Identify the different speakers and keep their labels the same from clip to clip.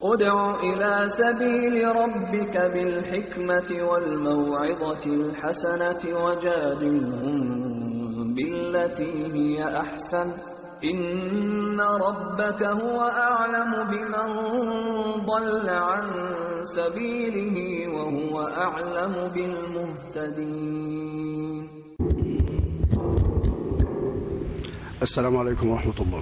Speaker 1: ادع إلى سبيل ربك بالحكمة والموعظة الحسنة وجادلهم بالتي هي أحسن إن ربك هو أعلم بمن ضل عن سبيله وهو أعلم بالمهتدين
Speaker 2: السلام عليكم ورحمة الله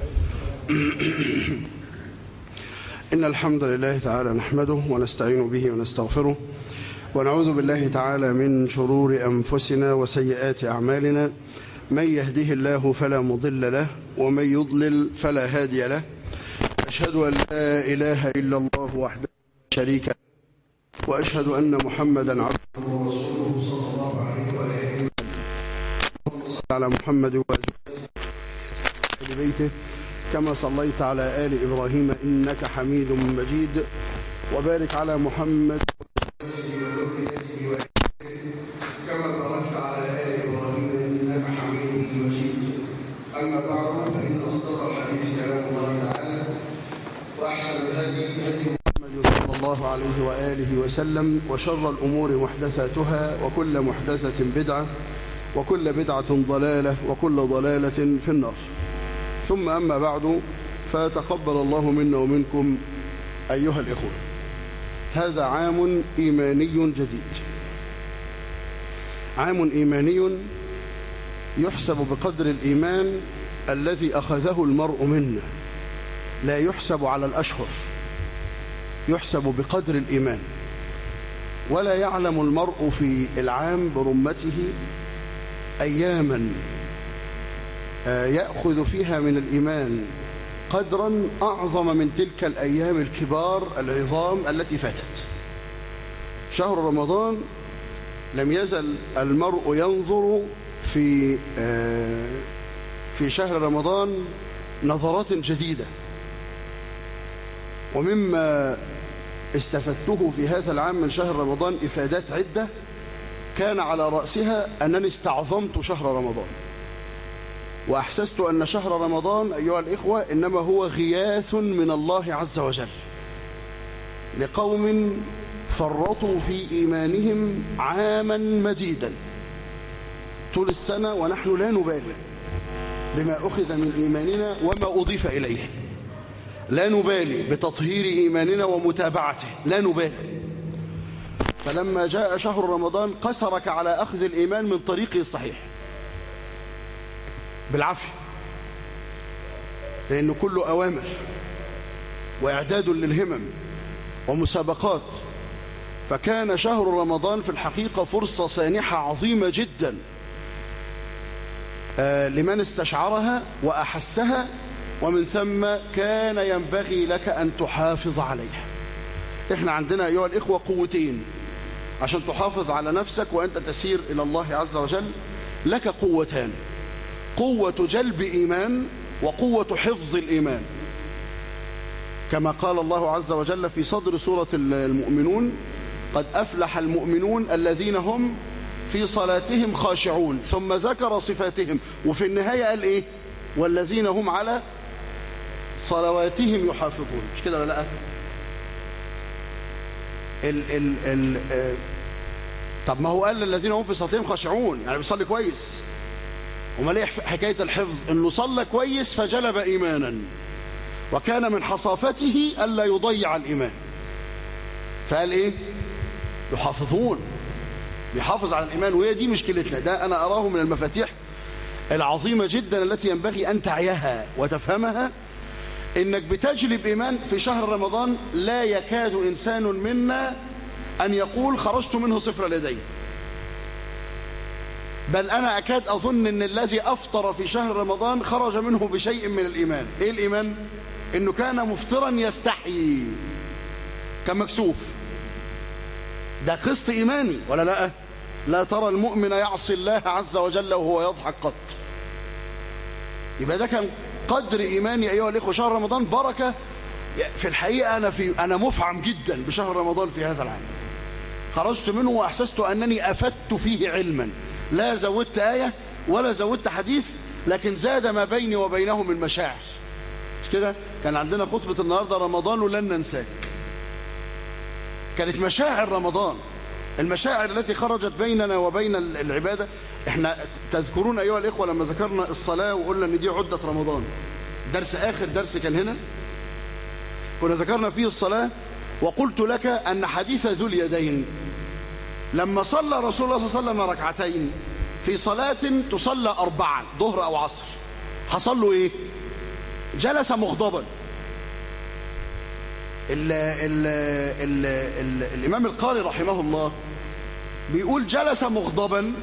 Speaker 2: إن الحمد لله تعالى نحمده ونستعين به ونستغفره ونعوذ بالله تعالى من شرور أنفسنا وسيئات أعمالنا من يهده الله فلا مضل له ومن يضلل فلا هادي له أشهد أن لا إله إلا الله وحده لا شريك له وأشهد أن محمدا عبده ورسوله صلى الله عليه وآله وسلم صل على محمد وأزواجه وأهل بيته كما صليت على آل إبراهيم إنك حميد مجيد وبارك على محمد كما باركت على آل إبراهيم إنك حميد مجيد أما بعد فإن أصدق الحديث كلام الله تعالى وأحسن الهدي هدي محمد صلى الله عليه وآله وسلم وشر الأمور محدثاتها وكل محدثة بدعة وكل بدعة ضلالة وكل ضلالة في النار ثم أما بعد فتقبل الله منا ومنكم أيها الإخوة هذا عام إيماني جديد عام إيماني يحسب بقدر الإيمان الذي أخذه المرء منا لا يحسب على الأشهر يحسب بقدر الإيمان ولا يعلم المرء في العام برمته أياما يأخذ فيها من الإيمان قدرا أعظم من تلك الأيام الكبار العظام التي فاتت شهر رمضان لم يزل المرء ينظر في في شهر رمضان نظرات جديدة ومما استفدته في هذا العام من شهر رمضان إفادات عدة كان على رأسها أنني استعظمت شهر رمضان وأحسست أن شهر رمضان أيها الإخوة إنما هو غياث من الله عز وجل لقوم فرطوا في إيمانهم عاما مديدا طول السنة ونحن لا نبالي بما أخذ من إيماننا وما أضيف إليه لا نبالي بتطهير إيماننا ومتابعته لا نبالي فلما جاء شهر رمضان قسرك على أخذ الإيمان من طريقه الصحيح بالعافية لأنه كله أوامر وإعداد للهمم ومسابقات فكان شهر رمضان في الحقيقة فرصة سانحة عظيمة جدا لمن استشعرها وأحسها ومن ثم كان ينبغي لك أن تحافظ عليها احنا عندنا أيها الإخوة قوتين عشان تحافظ على نفسك وأنت تسير إلى الله عز وجل لك قوتان قوة جلب إيمان وقوة حفظ الإيمان كما قال الله عز وجل في صدر سورة المؤمنون قد أفلح المؤمنون الذين هم في صلاتهم خاشعون ثم ذكر صفاتهم وفي النهاية قال إيه والذين هم على صلواتهم يحافظون مش كده ولا لا ال ال ال طب ما هو قال الذين هم في صلاتهم خاشعون يعني بيصلي كويس وما ليه حكاية الحفظ انه صلى كويس فجلب ايمانا وكان من حصافته الا يضيع الايمان فقال ايه يحافظون يحافظ على الايمان وهي دي مشكلتنا ده انا اراه من المفاتيح العظيمة جدا التي ينبغي ان تعيها وتفهمها انك بتجلب ايمان في شهر رمضان لا يكاد انسان منا ان يقول خرجت منه صفر لدي بل أنا أكاد أظن أن الذي أفطر في شهر رمضان خرج منه بشيء من الإيمان إيه الإيمان؟ إنه كان مفطرا يستحيي كمكسوف ده قسط إيماني ولا لا لا ترى المؤمن يعصي الله عز وجل وهو يضحك قط يبقى ده كان قدر إيماني أيها الإخوة شهر رمضان بركة في الحقيقة أنا, في أنا مفعم جدا بشهر رمضان في هذا العام خرجت منه وأحسست أنني أفدت فيه علما لا زودت آية ولا زودت حديث لكن زاد ما بيني وبينه من مشاعر مش كده كان عندنا خطبة النهاردة رمضان ولن ننساك كانت مشاعر رمضان المشاعر التي خرجت بيننا وبين العبادة احنا تذكرون أيها الإخوة لما ذكرنا الصلاة وقلنا ان دي عدة رمضان درس آخر درس كان هنا كنا ذكرنا فيه الصلاة وقلت لك أن حديث ذو اليدين لما صلى رسول الله صلى الله عليه وسلم ركعتين في صلاة تصلى أربعا ظهر أو عصر حصل له إيه جلس مغضبا ال ال ال ال الإمام القاري رحمه الله بيقول جلس مغضبا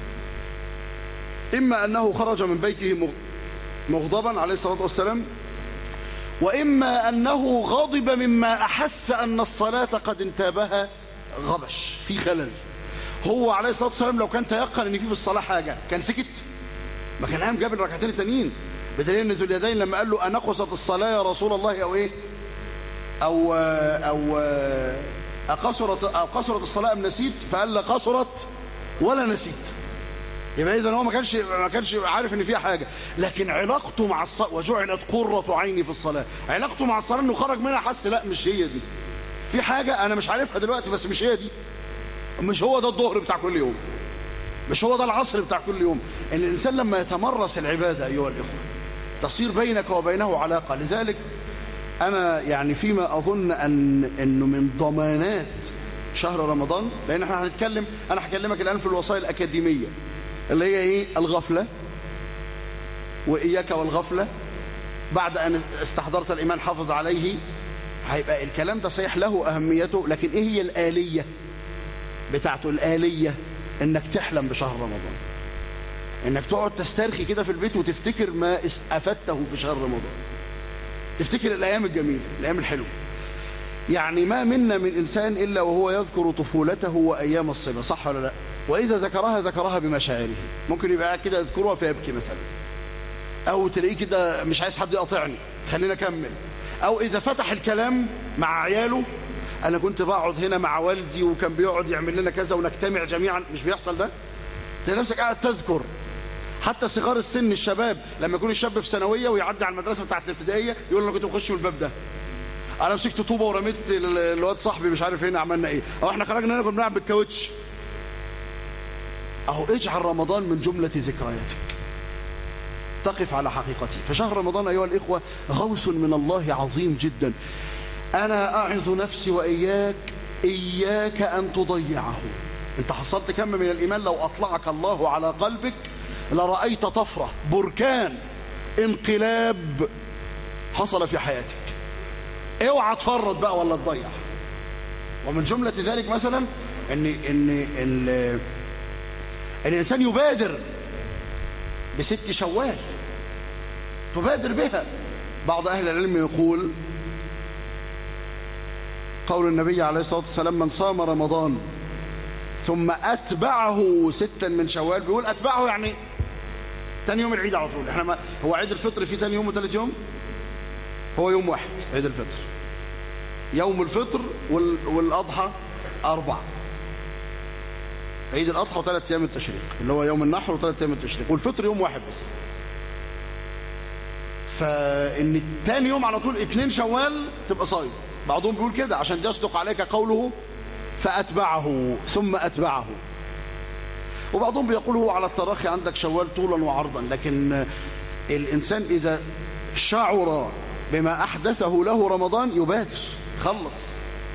Speaker 2: إما أنه خرج من بيته مغضبا عليه الصلاة والسلام وإما أنه غضب مما أحس أن الصلاة قد انتابها غبش في خلل هو عليه الصلاة والسلام لو كان تيقن أن في في الصلاة حاجة كان سكت ما كان قام جاب الركعتين التانيين بدليل ان ذو اليدين لما قال له أنقصت الصلاة يا رسول الله أو إيه أو أو أقصرت أو قصرت الصلاة أم نسيت فقال لا قصرت ولا نسيت يبقى إذا هو ما كانش ما كانش عارف إن فيها حاجة لكن علاقته مع الصلاة وجعلت قرة عيني في الصلاة علاقته مع الصلاة إنه خرج منها حس لا مش هي دي في حاجة أنا مش عارفها دلوقتي بس مش هي دي مش هو ده الظهر بتاع كل يوم مش هو ده العصر بتاع كل يوم ان الانسان لما يتمرس العباده ايها الاخوه تصير بينك وبينه علاقه لذلك انا يعني فيما اظن ان انه من ضمانات شهر رمضان لان احنا هنتكلم انا هكلمك الان في الوصايا الاكاديميه اللي هي ايه الغفله واياك والغفله بعد ان استحضرت الايمان حافظ عليه هيبقى الكلام ده صحيح له اهميته لكن ايه هي الاليه بتاعته الآلية انك تحلم بشهر رمضان انك تقعد تسترخي كده في البيت وتفتكر ما افدته في شهر رمضان تفتكر الايام الجميلة الايام الحلوة يعني ما منا من انسان الا وهو يذكر طفولته وايام الصبا صح ولا لا واذا ذكرها ذكرها بمشاعره ممكن يبقى كده يذكرها فيبكي مثلا او تلاقيه كده مش عايز حد يقاطعني خلينا اكمل او اذا فتح الكلام مع عياله انا كنت بقعد هنا مع والدي وكان بيقعد يعمل لنا كذا ونجتمع جميعا مش بيحصل ده تلاقي نفسك قاعد تذكر حتى صغار السن الشباب لما يكون الشاب في ثانويه ويعدي على المدرسه بتاعت الابتدائيه يقول انا كنت بخش من الباب ده انا مسكت طوبه ورميت الواد صاحبي مش عارف هنا عملنا ايه او احنا خرجنا هنا كنا بنلعب بالكاوتش اهو اجعل رمضان من جمله ذكرياتك تقف على حقيقته فشهر رمضان ايها الاخوه غوث من الله عظيم جدا أنا أعظ نفسي وإياك إياك أن تضيعه أنت حصلت كم من الإيمان لو أطلعك الله على قلبك لرأيت طفرة بركان انقلاب حصل في حياتك اوعى تفرط بقى ولا تضيع ومن جملة ذلك مثلا ان ان ان, إن الانسان يبادر بست شوال تبادر بها بعض اهل العلم يقول قول النبي عليه الصلاة والسلام من صام رمضان ثم أتبعه ستا من شوال بيقول أتبعه يعني تاني يوم العيد على طول احنا ما هو عيد الفطر في تاني يوم وثالث يوم هو يوم واحد عيد الفطر يوم الفطر وال... والأضحى أربعة عيد الأضحى وثلاث أيام التشريق اللي هو يوم النحر وثلاث أيام التشريق والفطر يوم واحد بس فإن التاني يوم على طول اتنين شوال تبقى صايم بعضهم بيقول كده عشان يصدق عليك قوله فأتبعه ثم أتبعه وبعضهم بيقول هو على التراخي عندك شوال طولا وعرضا لكن الإنسان إذا شعر بما أحدثه له رمضان يبادر خلص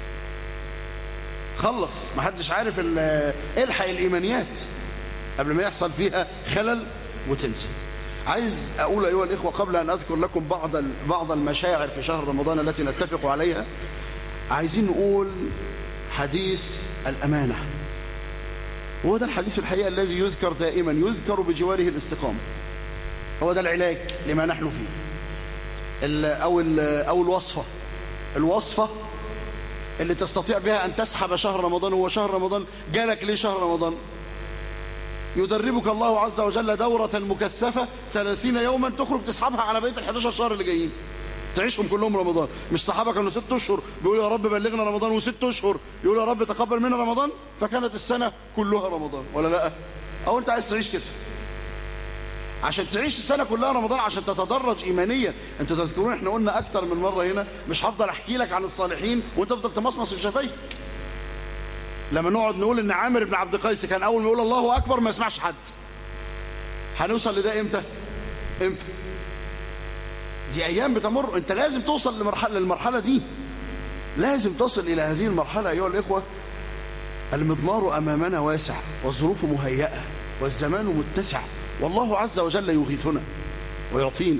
Speaker 2: خلص ما حدش عارف الحق الإيمانيات قبل ما يحصل فيها خلل وتنسي عايز أقول أيها الإخوة قبل أن أذكر لكم بعض بعض المشاعر في شهر رمضان التي نتفق عليها عايزين نقول حديث الأمانة وهو ده الحديث الحقيقة الذي يذكر دائما يذكر بجواره الاستقامة هو ده العلاج لما نحن فيه أو, أو الوصفة الوصفة اللي تستطيع بها أن تسحب شهر رمضان هو شهر رمضان جالك ليه شهر رمضان يدربك الله عز وجل دورة مكثفة 30 يوما تخرج تسحبها على بقية ال 11 شهر اللي جايين تعيشهم كلهم رمضان مش صحابة كانوا ست أشهر بيقولوا يا رب بلغنا رمضان وست أشهر يقولوا يا رب تقبل منا رمضان فكانت السنة كلها رمضان ولا لا أو أنت عايز تعيش كده عشان تعيش السنة كلها رمضان عشان تتدرج إيمانيا أنتوا تذكرون احنا قلنا أكتر من مرة هنا مش هفضل أحكي لك عن الصالحين وأنت تفضل تمصمص في شفايفك لما نقعد نقول إن عامر بن عبد القيس كان أول ما يقول الله أكبر ما يسمعش حد هنوصل لده إمتى؟ إمتى؟ دي أيام بتمر أنت لازم توصل لمرحلة للمرحلة دي لازم تصل إلى هذه المرحلة أيها الإخوة المضمار أمامنا واسع والظروف مهيئة والزمان متسع والله عز وجل يغيثنا ويعطينا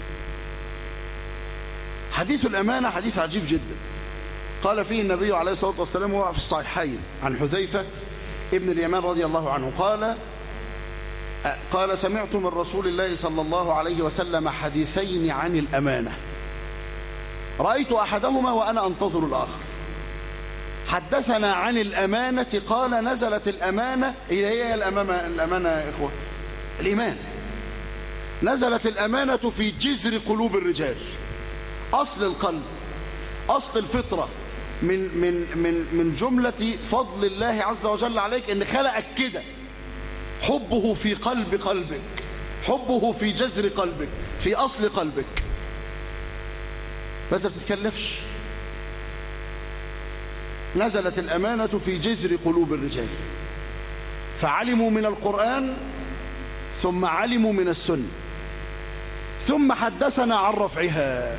Speaker 2: حديث الأمانة حديث عجيب جدا قال فيه النبي عليه الصلاة والسلام وهو في الصحيحين عن حذيفة ابن اليمان رضي الله عنه قال قال سمعت من رسول الله صلى الله عليه وسلم حديثين عن الأمانة رأيت أحدهما وأنا أنتظر الآخر حدثنا عن الأمانة قال نزلت الأمانة إلى هي الأمانة, الأمانة يا إخوة الإيمان نزلت الأمانة في جذر قلوب الرجال أصل القلب أصل الفطرة من, من, من, من جملة فضل الله عز وجل عليك إن خلقك كده حبه في قلب قلبك حبه في جذر قلبك في أصل قلبك فأنت بتتكلفش نزلت الأمانة في جذر قلوب الرجال فعلموا من القرآن ثم علموا من السنة ثم حدثنا عن رفعها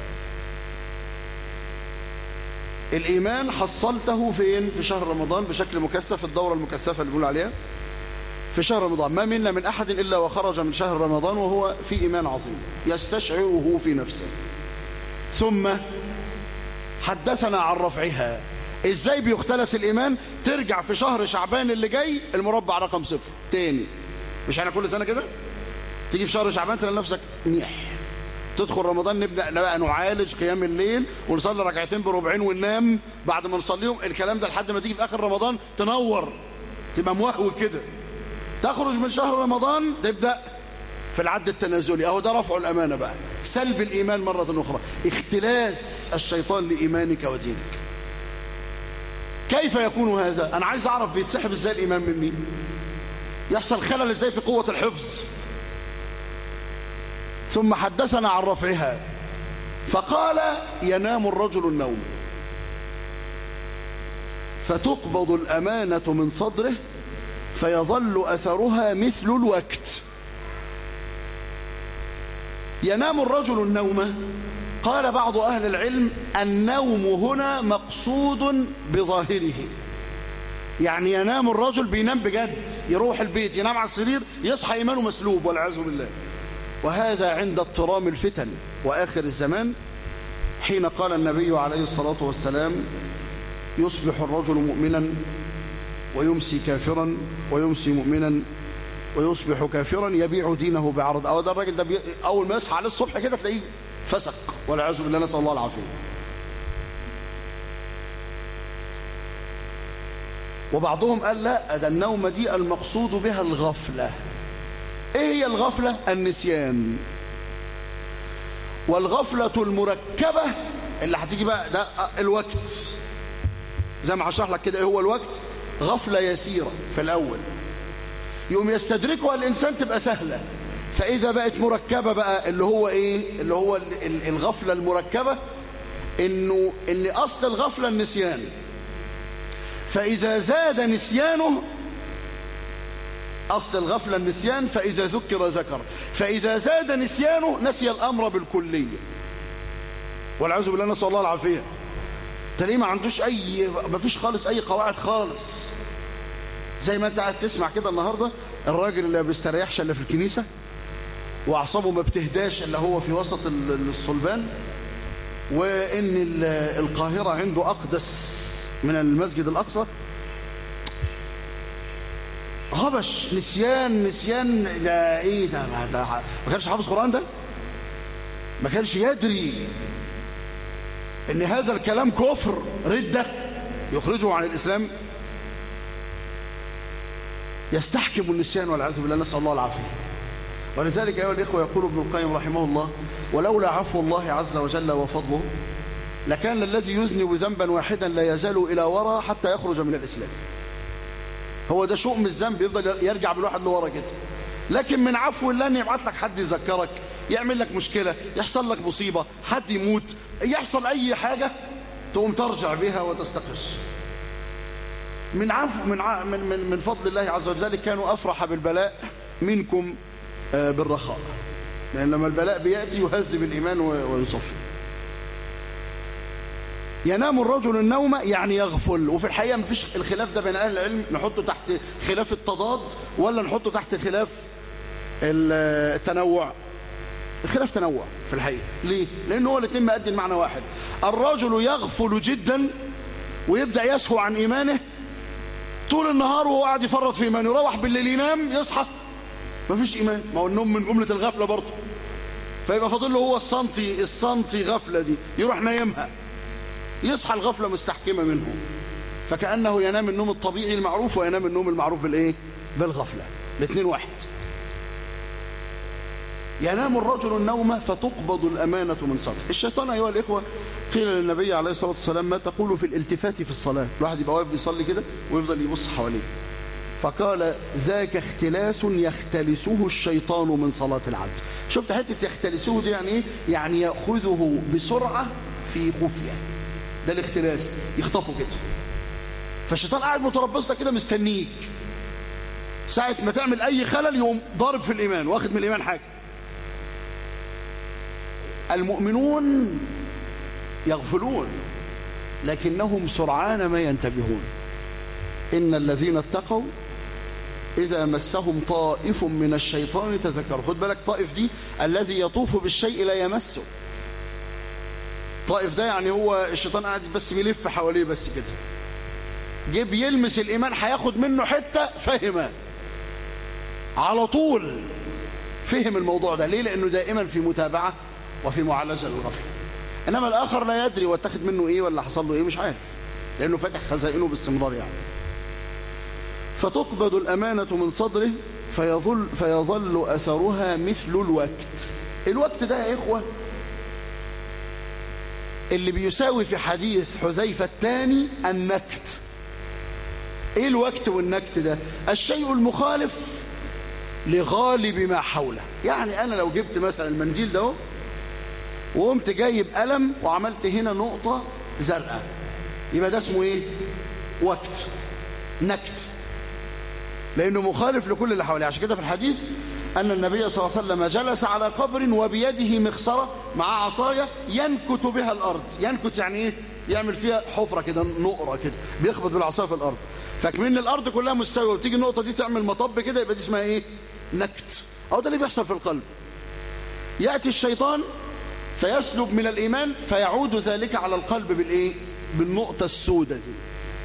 Speaker 2: الإيمان حصلته فين في شهر رمضان بشكل مكثف الدورة المكثفة اللي بنقول عليها في شهر رمضان ما منا من أحد إلا وخرج من شهر رمضان وهو في إيمان عظيم يستشعره في نفسه ثم حدثنا عن رفعها ازاي بيختلس الايمان ترجع في شهر شعبان اللي جاي المربع رقم صفر تاني مش احنا كل سنه كده تيجي في شهر شعبان تلاقي نفسك نيح تدخل رمضان نبدا بقى نعالج قيام الليل ونصلي ركعتين بربعين وننام بعد ما نصليهم الكلام ده لحد ما تيجي في اخر رمضان تنور تبقى موهوي كده تخرج من شهر رمضان تبدا في العد التنازلي اهو ده رفع الامانه بقى سلب الايمان مره اخرى اختلاس الشيطان لايمانك ودينك كيف يكون هذا انا عايز اعرف بيتسحب ازاي الايمان من مين يحصل خلل ازاي في قوه الحفظ ثم حدثنا عن رفعها فقال ينام الرجل النوم فتقبض الامانه من صدره فيظل اثرها مثل الوقت ينام الرجل النوم قال بعض أهل العلم النوم هنا مقصود بظاهره يعني ينام الرجل بينام بجد يروح البيت ينام على السرير يصحى إيمانه مسلوب والعياذ بالله وهذا عند اضطرام الفتن وآخر الزمان حين قال النبي عليه الصلاة والسلام يصبح الرجل مؤمنا ويمسي كافرا ويمسي مؤمنا ويصبح كافرا يبيع دينه بعرض أو ده الراجل ده بي... أول ما يصحى عليه الصبح كده تلاقيه فسق والعياذ بالله نسأل الله العافية وبعضهم قال لا ده النوم دي المقصود بها الغفلة ايه هي الغفلة النسيان والغفلة المركبة اللي هتيجي بقى ده الوقت زي ما هشرح لك كده ايه هو الوقت غفلة يسيرة في الأول يوم يستدركها الإنسان تبقى سهلة فإذا بقت مركبة بقى اللي هو إيه اللي هو الغفلة المركبة إنه إن أصل الغفلة النسيان فإذا زاد نسيانه أصل الغفلة النسيان فإذا ذكر ذكر فإذا زاد نسيانه نسي الأمر بالكلية والعياذ بالله نسأل الله العافية تلاقيه ما عندوش أي ما فيش خالص أي قواعد خالص زي ما أنت قاعد تسمع كده النهاردة الراجل اللي ما بيستريحش إلا في الكنيسة وأعصابه ما بتهداش إلا هو في وسط الصلبان وإن القاهرة عنده أقدس من المسجد الأقصى غبش نسيان نسيان ده ايه ده ما, ده ما كانش حافظ قرآن ده ما كانش يدري ان هذا الكلام كفر ردة يخرجه عن الإسلام يستحكم النسيان والعياذ بالله نسأل الله العافية ولذلك أيها الإخوة يقول ابن القيم رحمه الله ولولا عفو الله عز وجل وفضله لكان الذي يذنب ذنبا واحدا لا يزال إلى وراء حتى يخرج من الإسلام هو ده شؤم الذنب يفضل يرجع بالواحد لورا كده لكن من عفو الله ان يبعت لك حد يذكرك يعمل لك مشكلة يحصل لك مصيبة حد يموت يحصل اي حاجة تقوم ترجع بها وتستقر من عفو من ع... من من من فضل الله عز وجل كانوا افرح بالبلاء منكم آه، بالرخاء لان لما البلاء بياتي يهذب الايمان و- ويصفي ينام الرجل النوم يعني يغفل وفي الحقيقه مفيش الخلاف ده بين اهل العلم نحطه تحت خلاف التضاد ولا نحطه تحت خلاف ال- التنوع الخلاف تنوع في الحقيقه ليه لان هو الاثنين مؤدي المعنى واحد الرجل يغفل جدا ويبدا يسهو عن ايمانه طول النهار وهو قاعد يفرط في ايمانه يروح بالليل ينام يصحى مفيش ايمان ما هو النوم من جمله الغفله برضه فيبقى فاضل له هو السنتي السنتي غفله دي يروح نايمها يصحى الغفله مستحكمه منه فكانه ينام النوم الطبيعي المعروف وينام النوم المعروف بالايه بالغفله الاثنين واحد ينام الرجل النوم فتقبض الأمانة من صدره الشيطان أيها الإخوة قيل للنبي عليه الصلاة والسلام ما تقول في الالتفات في الصلاة الواحد يبقى واقف يصلي كده ويفضل يبص حواليه فقال ذاك اختلاس يختلسه الشيطان من صلاة العبد شفت حتة يختلسه دي يعني ايه يعني يأخذه بسرعة في خفية ده الاختلاس يخطفه كده فالشيطان قاعد متربص لك كده مستنيك ساعة ما تعمل أي خلل يقوم ضارب في الإيمان واخد من الإيمان حاجة المؤمنون يغفلون لكنهم سرعان ما ينتبهون إن الذين اتقوا إذا مسهم طائف من الشيطان تذكروا خد بالك طائف دي الذي يطوف بالشيء لا يمسه طائف ده يعني هو الشيطان قاعد بس بيلف حواليه بس كده جه بيلمس الإيمان هياخد منه حتة فهمه على طول فهم الموضوع ده ليه لأنه دائما في متابعة وفي معالجة للغفلة إنما الآخر لا يدري واتخذ منه إيه ولا حصل له إيه مش عارف لأنه فاتح خزائنه باستمرار يعني فتقبض الأمانة من صدره فيظل, فيظل أثرها مثل الوقت الوقت ده يا إخوة اللي بيساوي في حديث حذيفة الثاني النكت ايه الوقت والنكت ده الشيء المخالف لغالب ما حوله يعني انا لو جبت مثلا المنديل ده وقمت جايب قلم وعملت هنا نقطة زرقاء يبقى ده اسمه ايه وقت نكت لانه مخالف لكل اللي حواليه عشان كده في الحديث ان النبي صلى الله عليه وسلم جلس على قبر وبيده مخصرة مع عصاية ينكت بها الارض ينكت يعني ايه يعمل فيها حفرة كده نقرة كده بيخبط بالعصاية في الارض فكمن الارض كلها مستوية وتيجي النقطة دي تعمل مطب كده يبقى دي اسمها ايه نكت او ده اللي بيحصل في القلب يأتي الشيطان فيسلب من الإيمان فيعود ذلك على القلب بالإيه؟ بالنقطة السوداء دي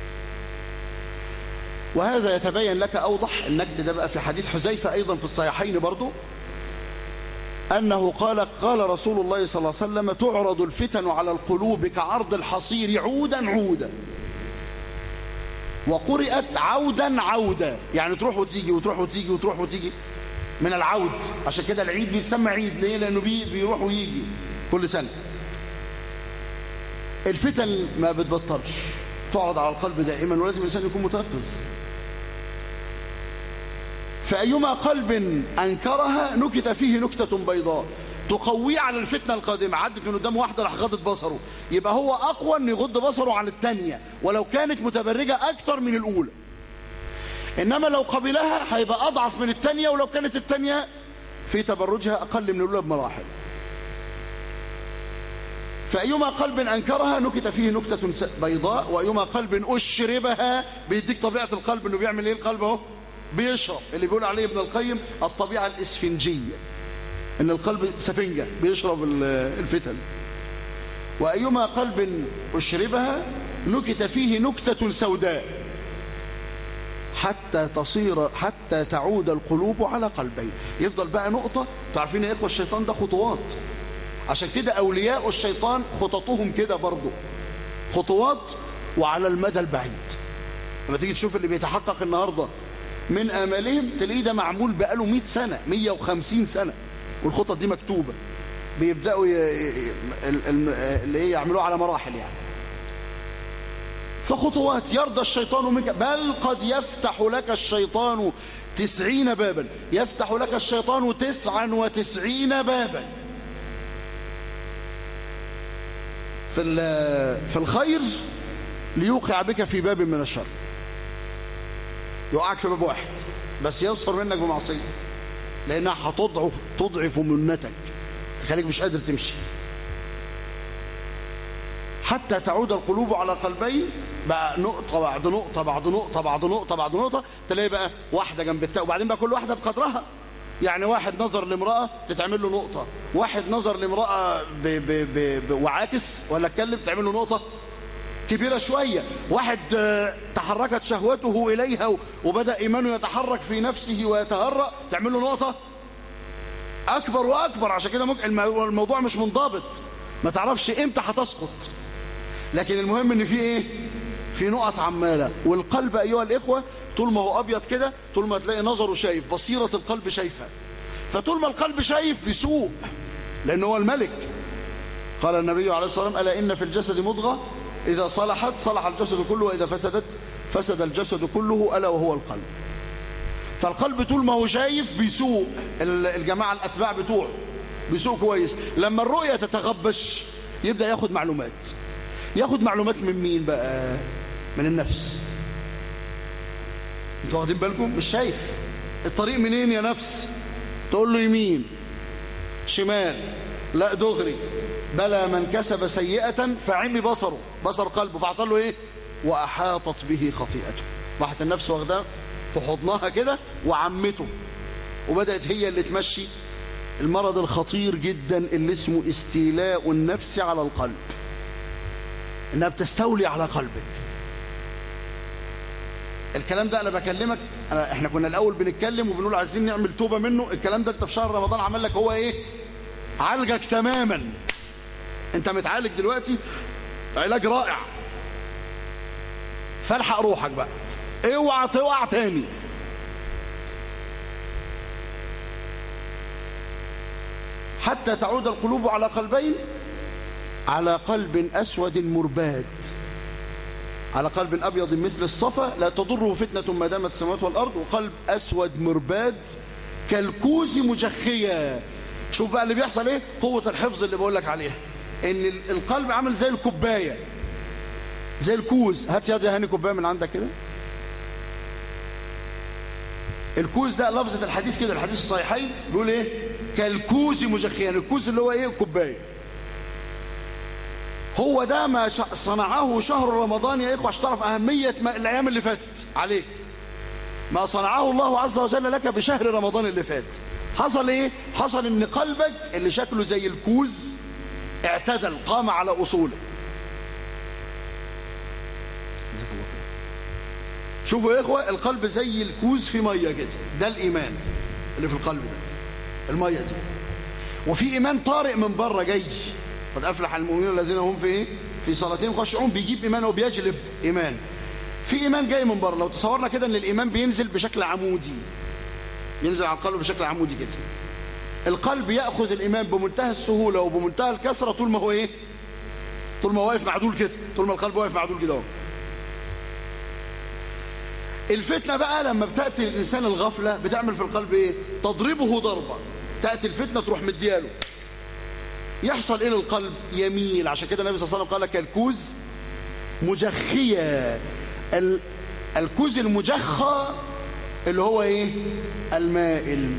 Speaker 2: وهذا يتبين لك أوضح النكت ده بقى في حديث حذيفة أيضا في الصحيحين برضو أنه قال قال رسول الله صلى الله عليه وسلم تعرض الفتن على القلوب كعرض الحصير عودا عودا وقرئت عودا عودا يعني تروح وتيجي وتروح وتيجي وتروح وتيجي من العود عشان كده العيد بيتسمى عيد ليه لأنه بي بيروح ويجي كل سنة الفتن ما بتبطلش تعرض على القلب دائما ولازم الإنسان يكون متيقظ فأيما قلب أنكرها نكت فيه نكتة بيضاء تقويه على الفتنة القادمة عدت من قدام واحدة راح غضت بصره يبقى هو أقوى أن يغض بصره عن الثانية ولو كانت متبرجة أكثر من الأولى إنما لو قبلها هيبقى أضعف من الثانية ولو كانت الثانية في تبرجها أقل من الأولى بمراحل فأيما قلب أنكرها نكت فيه نكتة بيضاء وأيما قلب أشربها بيديك طبيعة القلب أنه بيعمل إيه القلب أهو بيشرب اللي بيقول عليه ابن القيم الطبيعة الإسفنجية إن القلب سفنجة بيشرب الفتن وأيما قلب أشربها نكت فيه نكتة سوداء حتى تصير حتى تعود القلوب على قلبين يفضل بقى نقطة تعرفين يا إخوة الشيطان ده خطوات عشان كده أولياء الشيطان خططهم كده برضه خطوات وعلى المدى البعيد لما تيجي تشوف اللي بيتحقق النهاردة من آمالهم تلاقيه ده معمول بقاله 100 سنة 150 سنة والخطط دي مكتوبة بيبدأوا ي... اللي هي يعملوها على مراحل يعني فخطوات يرضى الشيطان منك بل قد يفتح لك الشيطان تسعين بابا يفتح لك الشيطان تسعا وتسعين بابا في في الخير ليوقع بك في باب من الشر يوقعك في باب واحد بس يصفر منك بمعصية لأنها هتضعف تضعف منتك تخليك مش قادر تمشي حتى تعود القلوب على قلبين بقى نقطة بعد نقطة بعد نقطة بعد نقطة بعد نقطة تلاقي بقى واحدة جنب التانية وبعدين بقى كل واحدة بقدرها يعني واحد نظر لامرأة تتعمل له نقطة واحد نظر لامرأة ب ب ب ب وعاكس ولا اتكلم تعمل له نقطة كبيرة شوية واحد تحركت شهوته إليها وبدأ إيمانه يتحرك في نفسه ويتهرأ تعمل له نقطة أكبر وأكبر عشان كده ممكن الموضوع مش منضبط ما تعرفش إمتى هتسقط لكن المهم إن في إيه في نقط عمالة والقلب أيها الإخوة طول ما هو أبيض كده طول ما تلاقي نظره شايف بصيرة القلب شايفة فطول ما القلب شايف بسوء لأنه هو الملك قال النبي عليه الصلاة والسلام ألا إن في الجسد مضغة إذا صلحت صلح الجسد كله وإذا فسدت فسد الجسد كله ألا وهو القلب فالقلب طول ما هو شايف بيسوء الجماعة الأتباع بتوعه بيسوء كويس لما الرؤية تتغبش يبدأ ياخد معلومات ياخد معلومات من مين بقى من النفس انتوا واخدين بالكم مش شايف الطريق منين يا نفس تقول له يمين شمال لا دغري بلى من كسب سيئة فعمي بصره بصر قلبه فحصل له ايه وأحاطت به خطيئته راحت النفس واخداه في حضنها كده وعمته وبدأت هي اللي تمشي المرض الخطير جدا اللي اسمه استيلاء النفس على القلب انها بتستولي على قلبك الكلام ده انا بكلمك أنا احنا كنا الاول بنتكلم وبنقول عايزين نعمل توبه منه الكلام ده انت في شهر رمضان عمل لك هو ايه عالجك تماما انت متعالج دلوقتي علاج رائع فالحق روحك بقى اوعى توقع تاني حتى تعود القلوب على قلبين على قلب أسود مرباد على قلب أبيض مثل الصفا لا تضره فتنة ما دامت السماوات والأرض وقلب أسود مرباد كالكوز مجخية شوف بقى اللي بيحصل ايه قوة الحفظ اللي بقول لك عليها ان القلب عامل زي الكوباية زي الكوز هات يا هاني كوباية من عندك كده الكوز ده لفظة الحديث كده الحديث الصحيحين بيقول ايه كالكوز مجخيا يعني الكوز اللي هو ايه كوباية هو ده ما صنعه شهر رمضان يا اخوة عشان تعرف اهمية ما الايام اللي فاتت عليك ما صنعه الله عز وجل لك بشهر رمضان اللي فات حصل ايه حصل ان قلبك اللي شكله زي الكوز اعتدل قام على اصوله شوفوا يا اخوة القلب زي الكوز في مية كده ده الايمان اللي في القلب ده المية دي وفي ايمان طارئ من بره جاي قد افلح المؤمنون الذين هم في ايه في صلاتهم خاشعون بيجيب ايمان وبيجلب ايمان في ايمان جاي من بره لو تصورنا كده ان الايمان بينزل بشكل عمودي ينزل على القلب بشكل عمودي كده القلب ياخذ الايمان بمنتهى السهوله وبمنتهى الكثره طول ما هو ايه طول ما هو واقف معدول كده طول ما القلب واقف معدول كده اهو الفتنه بقى لما بتاتي الانسان الغفله بتعمل في القلب ايه تضربه ضربه تاتي الفتنه تروح مدياله يحصل ايه للقلب يميل عشان كده النبي صلى الله عليه وسلم قال كالكوز مجخيه ال... الكوز المجخى اللي هو ايه المائل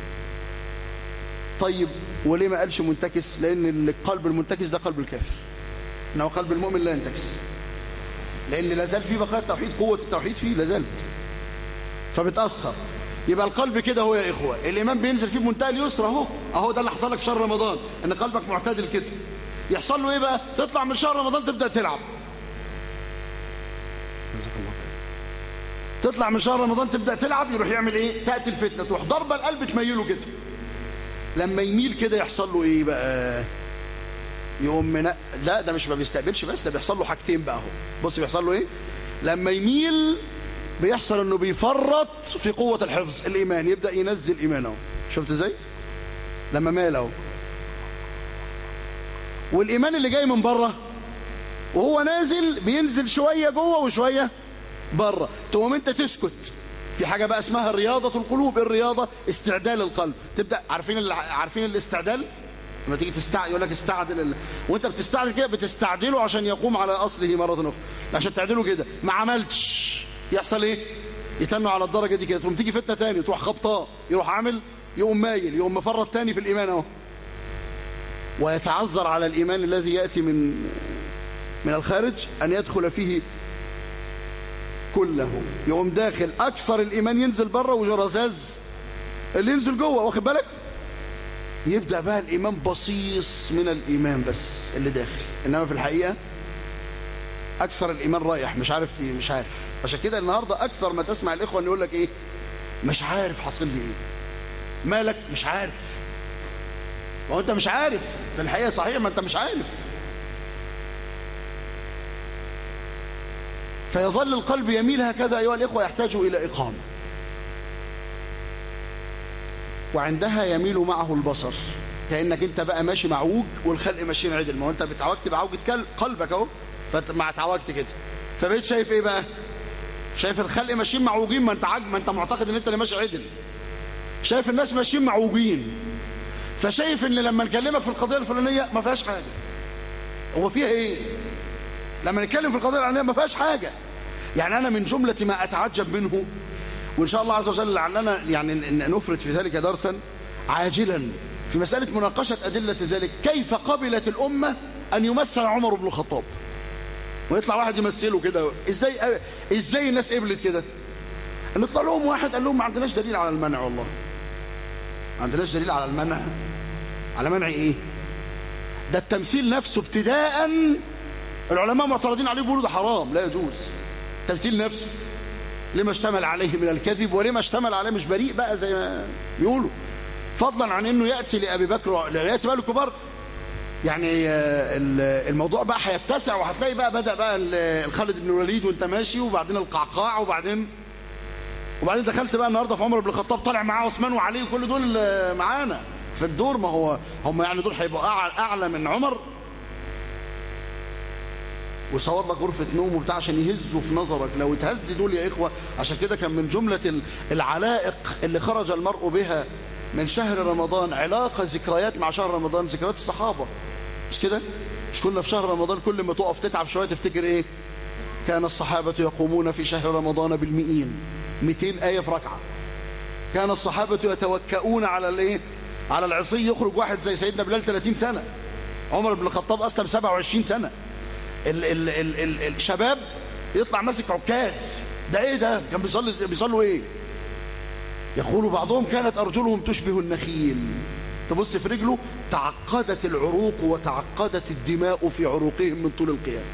Speaker 2: طيب وليه ما قالش منتكس لان القلب المنتكس ده قلب الكافر انه قلب المؤمن لا ينتكس لان لا زال فيه بقاء التوحيد قوه التوحيد فيه لا زالت فبتاثر يبقى القلب كده هو يا اخوه الايمان بينزل فيه بمنتهى اليسر اهو اهو ده اللي حصل لك في شهر رمضان ان قلبك معتدل كده يحصل له ايه بقى تطلع من شهر رمضان تبدا تلعب جزاك الله خير تطلع من شهر رمضان تبدا تلعب يروح يعمل ايه تاتي الفتنه تروح ضربه القلب تميله كده لما يميل كده يحصل له ايه بقى يقوم من... لا ده مش ما بيستقبلش بس ده بيحصل له حاجتين بقى اهو بص بيحصل له ايه لما يميل بيحصل انه بيفرط في قوة الحفظ الايمان يبدأ ينزل ايمانه شفت ازاي لما مال اهو والايمان اللي جاي من بره وهو نازل بينزل شوية جوه وشوية بره تقوم انت تسكت في حاجة بقى اسمها رياضة القلوب الرياضة استعدال القلب تبدأ عارفين ال... عارفين الاستعدال لما تيجي تستع يقول لك استعدل ال... وانت بتستعدل كده بتستعدله عشان يقوم على اصله مرة اخرى عشان تعدله كده ما عملتش يحصل ايه يتنوا على الدرجة دي كده تقوم تيجي فتنة تاني تروح خبطاه يروح عامل يقوم مايل يقوم مفرط تاني في الإيمان اهو ويتعذر على الإيمان الذي يأتي من من الخارج أن يدخل فيه كله يقوم داخل أكثر الإيمان ينزل بره وجرزاز اللي ينزل جوه واخد بالك يبدأ بقى الإيمان بصيص من الإيمان بس اللي داخل إنما في الحقيقة أكثر الإيمان رايح مش عارف مش عارف عشان كده النهاردة أكثر ما تسمع الإخوة أن يقول لك إيه مش عارف حاصل لي إيه مالك مش عارف ما هو أنت مش عارف في الحقيقة صحيح ما أنت مش عارف فيظل القلب يميل هكذا أيها الإخوة يحتاج إلى إقامة وعندها يميل معه البصر كأنك أنت بقى ماشي معوج والخلق ماشيين عدل ما هو أنت بتعوجت بعوجة قلبك أهو فمع تعوجت كده فبقيت شايف إيه بقى شايف الخلق ماشيين معوجين ما أنت عاج ما أنت معتقد أن أنت اللي ماشي عدل شايف الناس ماشيين معوجين فشايف ان لما نكلمك في القضيه الفلانيه ما فيهاش حاجه هو فيها ايه لما نتكلم في القضيه الفلانيه ما فيهاش حاجه يعني انا من جمله ما اتعجب منه وان شاء الله عز وجل لعلنا يعني نفرد في ذلك درسا عاجلا في مساله مناقشه ادله ذلك كيف قبلت الامه ان يمثل عمر بن الخطاب ويطلع واحد يمثله كده ازاي ازاي الناس قبلت كده ان يطلع لهم واحد قال لهم ما عندناش دليل على المنع والله ما عندناش دليل على المنع على منع ايه ده التمثيل نفسه ابتداء العلماء معترضين عليه بيقولوا ده حرام لا يجوز التمثيل نفسه لما اشتمل عليه من الكذب ولما اشتمل عليه مش بريء بقى زي ما بيقولوا فضلا عن انه ياتي لابي بكر ياتي بقى الكبار يعني الموضوع بقى هيتسع وهتلاقي بقى بدا بقى الخالد بن الوليد وانت ماشي وبعدين القعقاع وبعدين وبعدين دخلت بقى النهارده في عمر بن الخطاب طالع معاه عثمان وعلي وكل دول معانا في الدور ما هو هم يعني دول هيبقوا اعلى من عمر وصور لك غرفه نوم وبتاع عشان يهزوا في نظرك لو اتهز دول يا اخوه عشان كده كان من جمله العلائق اللي خرج المرء بها من شهر رمضان علاقه ذكريات مع شهر رمضان ذكريات الصحابه مش كده مش كنا في شهر رمضان كل ما تقف تتعب شويه تفتكر ايه كان الصحابه يقومون في شهر رمضان بالمئين 200 آية في ركعة كان الصحابة يتوكؤون على الايه على العصي يخرج واحد زي سيدنا بلال 30 سنة عمر بن الخطاب أسلم 27 سنة ال ال ال ال الشباب يطلع ماسك عكاز ده ايه ده كان بيصلي بيصلوا ايه يقول بعضهم كانت أرجلهم تشبه النخيل تبص في رجله تعقدت العروق وتعقدت الدماء في عروقهم من طول القيام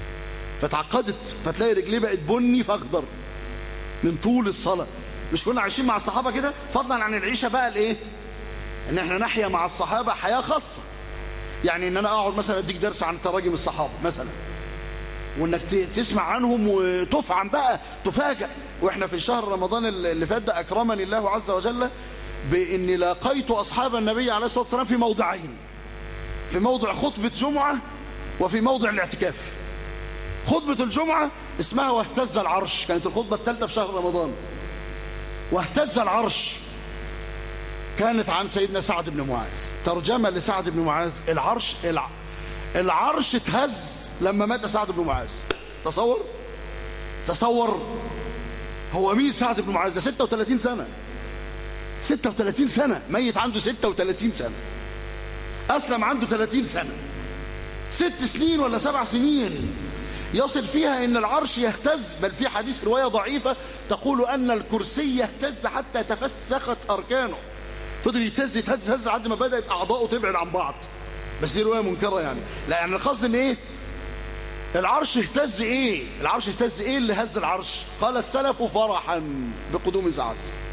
Speaker 2: فتعقدت فتلاقي رجليه بقت بني فاخضر من طول الصلاة مش كنا عايشين مع الصحابة كده فضلا عن العيشة بقى الايه ان احنا نحيا مع الصحابة حياة خاصة يعني ان انا اقعد مثلا اديك درس عن تراجم الصحابة مثلا وانك تسمع عنهم وتفعم بقى تفاجأ واحنا في شهر رمضان اللي فات ده اكرمني الله عز وجل باني لاقيت اصحاب النبي عليه الصلاة والسلام في موضعين في موضع خطبة جمعة وفي موضع الاعتكاف خطبة الجمعة اسمها واهتز العرش كانت الخطبة الثالثة في شهر رمضان واهتز العرش كانت عن سيدنا سعد بن معاذ ترجمة لسعد بن معاذ العرش الع... العرش اتهز لما مات سعد بن معاذ تصور تصور هو مين سعد بن معاذ ده 36 سنة 36 سنة ميت عنده 36 سنة أسلم عنده 30 سنة ست سنين ولا سبع سنين يصل فيها ان العرش يهتز بل في حديث رواية ضعيفة تقول ان الكرسي يهتز حتى تفسخت اركانه فضل يتهز يتهز هز لحد ما بدأت اعضاؤه تبعد عن بعض بس دي رواية منكرة يعني لا يعني القصد ان ايه العرش اهتز ايه العرش اهتز ايه اللي هز العرش قال السلف فرحا بقدوم سعد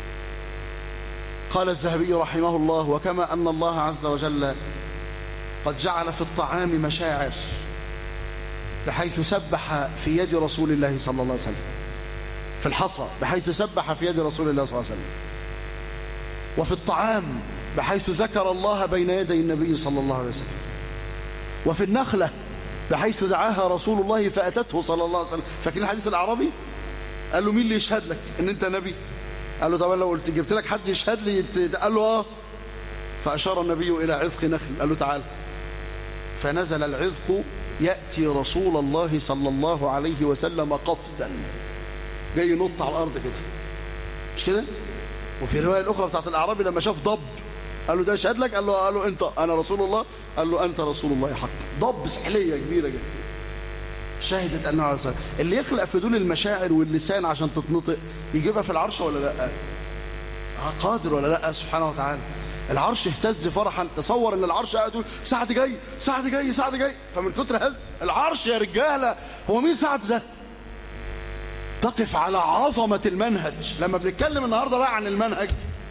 Speaker 2: قال الذهبي رحمه الله وكما ان الله عز وجل قد جعل في الطعام مشاعر بحيث سبح في يد رسول الله صلى الله عليه وسلم في الحصى بحيث سبح في يد رسول الله صلى الله عليه وسلم وفي الطعام بحيث ذكر الله بين يدي النبي صلى الله عليه وسلم وفي النخلة بحيث دعاها رسول الله فأتته صلى الله عليه وسلم فاكرين الحديث الأعرابي قال له مين اللي يشهد لك ان انت نبي قال له طب أنا لو قلت جبت لك حد يشهد لي يت- قال له اه فأشار النبي إلى عزق نخل قال له تعال فنزل العزق يأتي رسول الله صلى الله عليه وسلم قفزا جاي ينط على الأرض كده مش كده وفي الرواية الأخرى بتاعت الأعرابي لما شاف ضب قال له ده شهد لك قال له قال له أنت أنا رسول الله قال له أنت رسول الله حق ضب سحلية كبيرة جدا شهدت أنه عليه الصلاة اللي يخلق في دول المشاعر واللسان عشان تتنطق يجيبها في العرش ولا لا آه قادر ولا لا سبحانه وتعالى العرش اهتز فرحا تصور ان العرش قاعد يقول سعد جاي سعد جاي سعد جاي فمن كتر هز العرش يا رجاله هو مين سعد ده تقف على عظمه المنهج لما بنتكلم النهارده بقى عن المنهج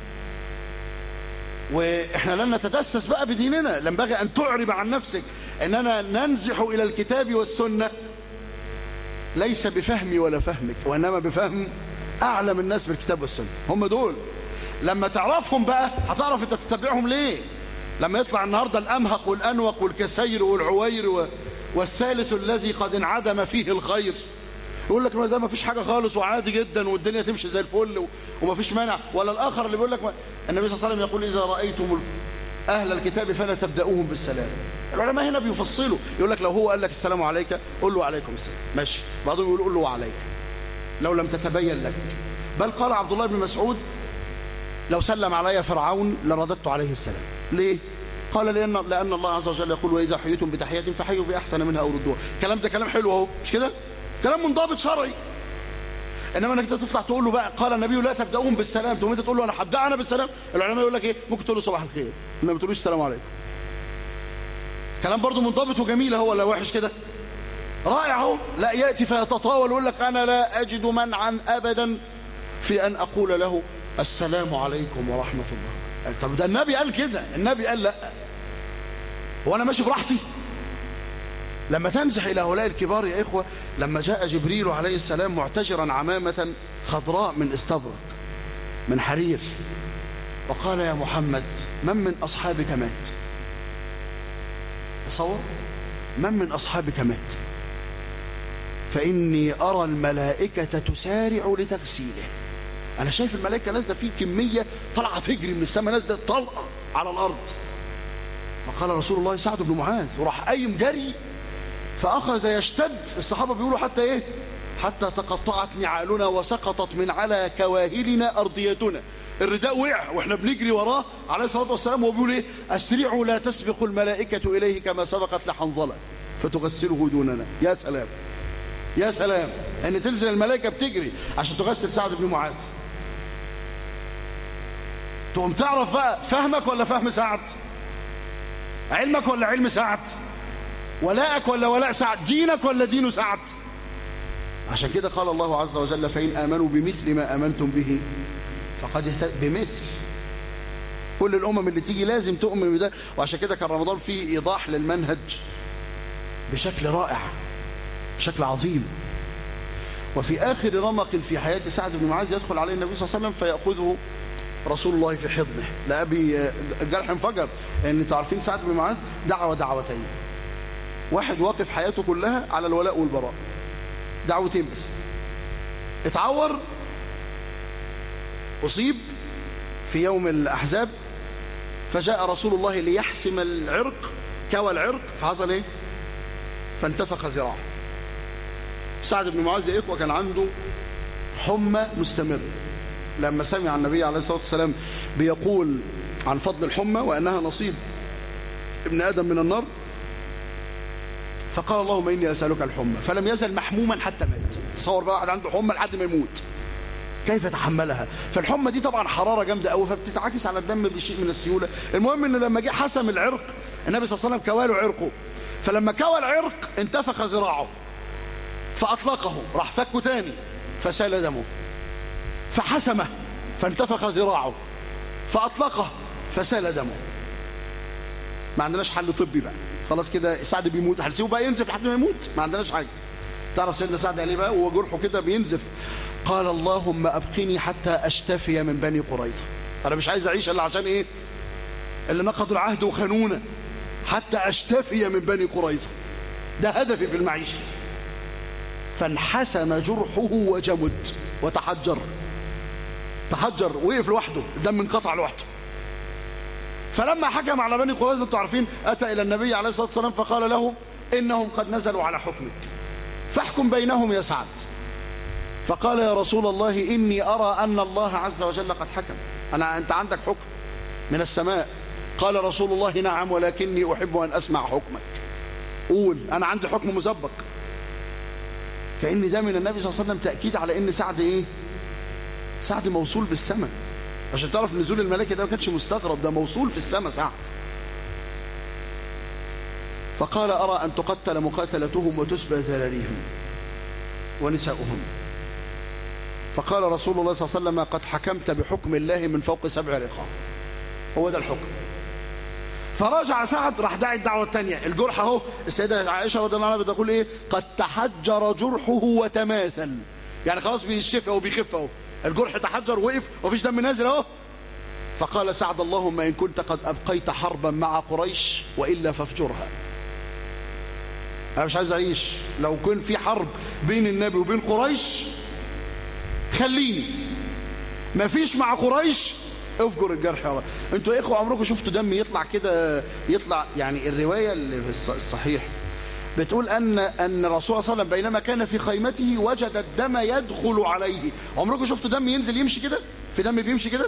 Speaker 2: واحنا لن نتدسس بقى بديننا ينبغي ان تعرب عن نفسك اننا ننزح الى الكتاب والسنه ليس بفهمي ولا فهمك وانما بفهم اعلم الناس بالكتاب والسنه هم دول لما تعرفهم بقى هتعرف انت تتبعهم ليه لما يطلع النهارده الامهق والانوق والكسير والعوير و... والثالث الذي قد انعدم فيه الخير يقول لك ما ده ما فيش حاجه خالص وعادي جدا والدنيا تمشي زي الفل و... وما فيش مانع ولا الاخر اللي بيقول لك ما... النبي صلى الله عليه وسلم يقول اذا رايتم اهل الكتاب فلا تبداوهم بالسلام العلماء هنا بيفصلوا يقول لك لو هو قال لك السلام عليك قول له عليكم السلام ماشي بعضهم يقول قول له وعليك لو لم تتبين لك بل قال عبد الله بن مسعود لو سلم علي فرعون لرددت عليه السلام ليه قال لأن, لأن الله عز وجل يقول وإذا حييتم بتحية فحيوا بأحسن منها أو ردوها كلام ده كلام حلو اهو مش كده كلام منضبط شرعي انما انك تطلع تقول له بقى قال النبي لا تبداون بالسلام تقوم انت تقول له انا هبدا انا بالسلام العلماء يقول لك ايه ممكن تقول له صباح الخير انما ما تقولوش السلام عليكم كلام برضه منضبط وجميل اهو ولا وحش كده رائع اهو لا ياتي فيتطاول ويقول لك انا لا اجد منعا ابدا في ان اقول له السلام عليكم ورحمه الله طب ده النبي قال كده النبي قال لا هو انا ماشي براحتي لما تنزح إلى هؤلاء الكبار يا إخوة لما جاء جبريل عليه السلام معتجرا عمامة خضراء من استبرق من حرير وقال يا محمد من من أصحابك مات تصور من من أصحابك مات فإني أرى الملائكة تسارع لتغسيله أنا شايف الملائكة نازلة فيه كمية طلعة تجري من السماء نازلة طلقة على الأرض فقال رسول الله سعد بن معاذ وراح قايم جري فأخذ يشتد الصحابة بيقولوا حتى إيه حتى تقطعت نعالنا وسقطت من على كواهلنا أرضيتنا الرداء وقع وإحنا بنجري وراه عليه الصلاة والسلام وهو بيقول إيه أسرعوا لا تسبق الملائكة إليه كما سبقت لحنظلة فتغسله دوننا يا سلام يا سلام أن تنزل الملائكة بتجري عشان تغسل سعد بن معاذ تقوم تعرف بقى فهمك ولا فهم سعد علمك ولا علم سعد ولاءك ولا ولاء سعد دينك ولا دين سعد عشان كده قال الله عز وجل فإن آمنوا بمثل ما آمنتم به فقد اهتد بمثل كل الأمم اللي تيجي لازم تؤمن بده وعشان كده كان رمضان فيه إيضاح للمنهج بشكل رائع بشكل عظيم وفي آخر رمق في حياة سعد بن معاذ يدخل عليه النبي صلى الله عليه وسلم فيأخذه رسول الله في حضنه لأبي الجرح انفجر لأن انتوا عارفين سعد بن معاذ دعوة دعوتين واحد واقف حياته كلها على الولاء والبراء دعوتين بس اتعور أصيب في يوم الأحزاب فجاء رسول الله ليحسم العرق كوى العرق فحصل ايه فانتفخ ذراعه سعد بن معاذ يا إخوة كان عنده حمى مستمرة لما سمع النبي عليه الصلاة والسلام بيقول عن فضل الحمى وأنها نصيب ابن آدم من النار فقال اللهم إني أسألك الحمى فلم يزل محموما حتى مات تصور بقى واحد عنده حمى لحد ما يموت كيف تحملها فالحمى دي طبعا حرارة جامدة قوي فبتتعكس على الدم بشيء من السيولة المهم انه لما جه حسم العرق النبي صلى الله عليه وسلم كواله عرقه فلما كوى العرق انتفخ ذراعه فأطلقه راح فكه تاني فسال دمه فحسمه فانتفخ ذراعه فأطلقه فسال دمه ما عندناش حل طبي بقى خلاص كده سعد بيموت هنسيبه بقى ينزف لحد ما يموت ما عندناش حاجة تعرف سيدنا سعد عليه بقى وهو جرحه كده بينزف قال اللهم أبقني حتى أشتفي من بني قريظة أنا مش عايز أعيش إلا عشان إيه اللي نقضوا العهد وخانونا حتى أشتفي من بني قريظة ده هدفي في المعيشة فانحسم جرحه وجمد وتحجر تحجر وقف لوحده الدم انقطع لوحده فلما حكم على بني قريظة انتم عارفين أتى إلى النبي عليه الصلاة والسلام فقال له إنهم قد نزلوا على حكمك فاحكم بينهم يا سعد فقال يا رسول الله إني أرى أن الله عز وجل قد حكم أنا أنت عندك حكم من السماء قال رسول الله نعم ولكني أحب أن أسمع حكمك قول أنا عندي حكم مسبق كأن ده من النبي صلى الله عليه وسلم تأكيد على إن سعد إيه سعد موصول بالسماء عشان تعرف نزول الملائكة ده ما كانش مستغرب ده موصول في السماء سعد فقال أرى أن تقتل مقاتلتهم وتسبى ذراريهم ونساؤهم فقال رسول الله صلى الله عليه وسلم قد حكمت بحكم الله من فوق سبع رقاب هو ده الحكم فراجع سعد راح داعي الدعوة الثانية الجرح اهو السيدة عائشة رضي الله عنها بتقول ايه قد تحجر جرحه وتماثل يعني خلاص بيشفى وبيخف اهو الجرح تحجر وقف ومفيش دم نازل اهو فقال سعد اللهم إن كنت قد أبقيت حربا مع قريش وإلا فافجرها أنا مش عايز أعيش لو كان في حرب بين النبي وبين قريش خليني مفيش مع قريش افجر الجرح يا رب انتوا يا اخوه عمركم شفتوا دم يطلع كده يطلع يعني الروايه اللي في الص- الصحيح بتقول ان ان الرسول صلى الله عليه وسلم بينما كان في خيمته وجد الدم يدخل عليه عمركم شفتوا دم ينزل يمشي كده في دم بيمشي كده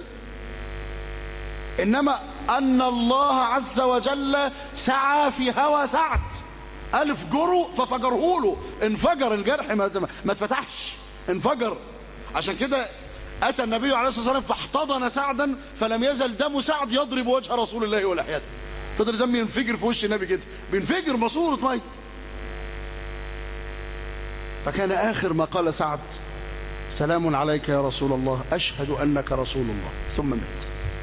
Speaker 2: انما ان الله عز وجل سعى في هوى سعد الف جروا ففجره له انفجر الجرح ما ما اتفتحش انفجر عشان كده اتى النبي عليه الصلاه والسلام فاحتضن سعدا فلم يزل دم سعد يضرب وجه رسول الله ولحيته فضل الدم ينفجر في وش النبي كده بينفجر ماسوره ميه فكان اخر ما قال سعد سلام عليك يا رسول الله اشهد انك رسول الله ثم مات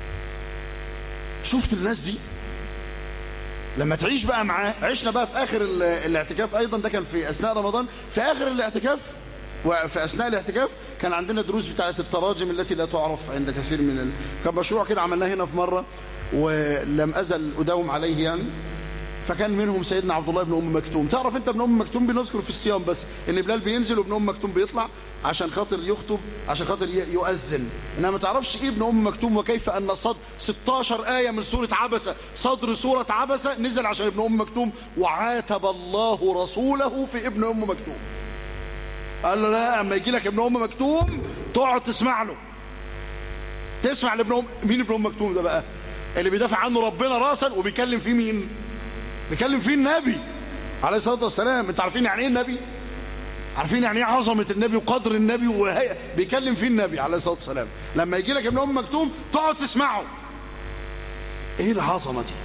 Speaker 2: شفت الناس دي لما تعيش بقى معاه عشنا بقى في اخر ال- الاعتكاف ايضا ده كان في اثناء رمضان في اخر الاعتكاف وفي اثناء الاعتكاف كان عندنا دروس بتاعه التراجم التي لا تعرف عند كثير من ال... كان مشروع كده عملناه هنا في مره ولم ازل اداوم عليه يعني فكان منهم سيدنا عبد الله بن ام مكتوم تعرف انت ابن ام مكتوم بنذكر في الصيام بس ان بلال بينزل وابن ام مكتوم بيطلع عشان خاطر يخطب عشان خاطر ي- يؤذن انما ما تعرفش ايه ابن ام مكتوم وكيف ان صد 16 ايه من سوره عبسه صدر سوره عبسه نزل عشان ابن ام مكتوم وعاتب الله رسوله في ابن ام مكتوم قال له لا اما يجي لك ابن ام مكتوم تقعد تسمع له تسمع لابن ام مين ابن ام مكتوم ده بقى اللي بيدافع عنه ربنا راسا وبيكلم فيه مين بيكلم فيه النبي عليه الصلاه والسلام انتوا عارفين يعني ايه النبي عارفين يعني ايه عظمه النبي وقدر النبي وهي بيكلم فيه النبي عليه الصلاه والسلام لما يجي لك ابن ام مكتوم تقعد تسمعه ايه العظمه دي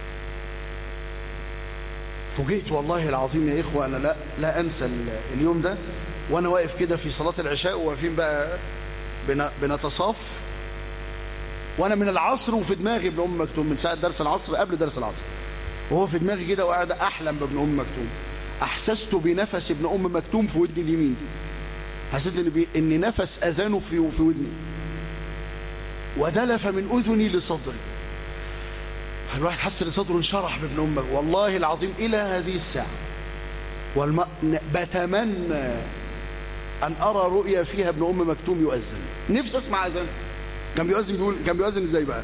Speaker 2: فوجئت والله العظيم يا اخوه انا لا لا انسى ال- اليوم ده وانا واقف كده في صلاه العشاء وواقفين بقى بن- بنتصاف وانا من العصر وفي دماغي ابن ام مكتوم من ساعه درس العصر قبل درس العصر وهو في دماغي كده وقاعد احلم بابن ام مكتوم احسست بنفس ابن ام مكتوم في ودني اليمين دي حسيت ان بي... ان نفس اذانه في في ودني ودلف من اذني لصدري الواحد حس ان صدره انشرح بابن ام مكتوم. والله العظيم الى هذه الساعه والم... ن- بتمنى ان ارى رؤيا فيها ابن ام مكتوم يؤذن نفسي اسمع اذان كان بيؤذن بيقول كان بيؤذن ازاي بقى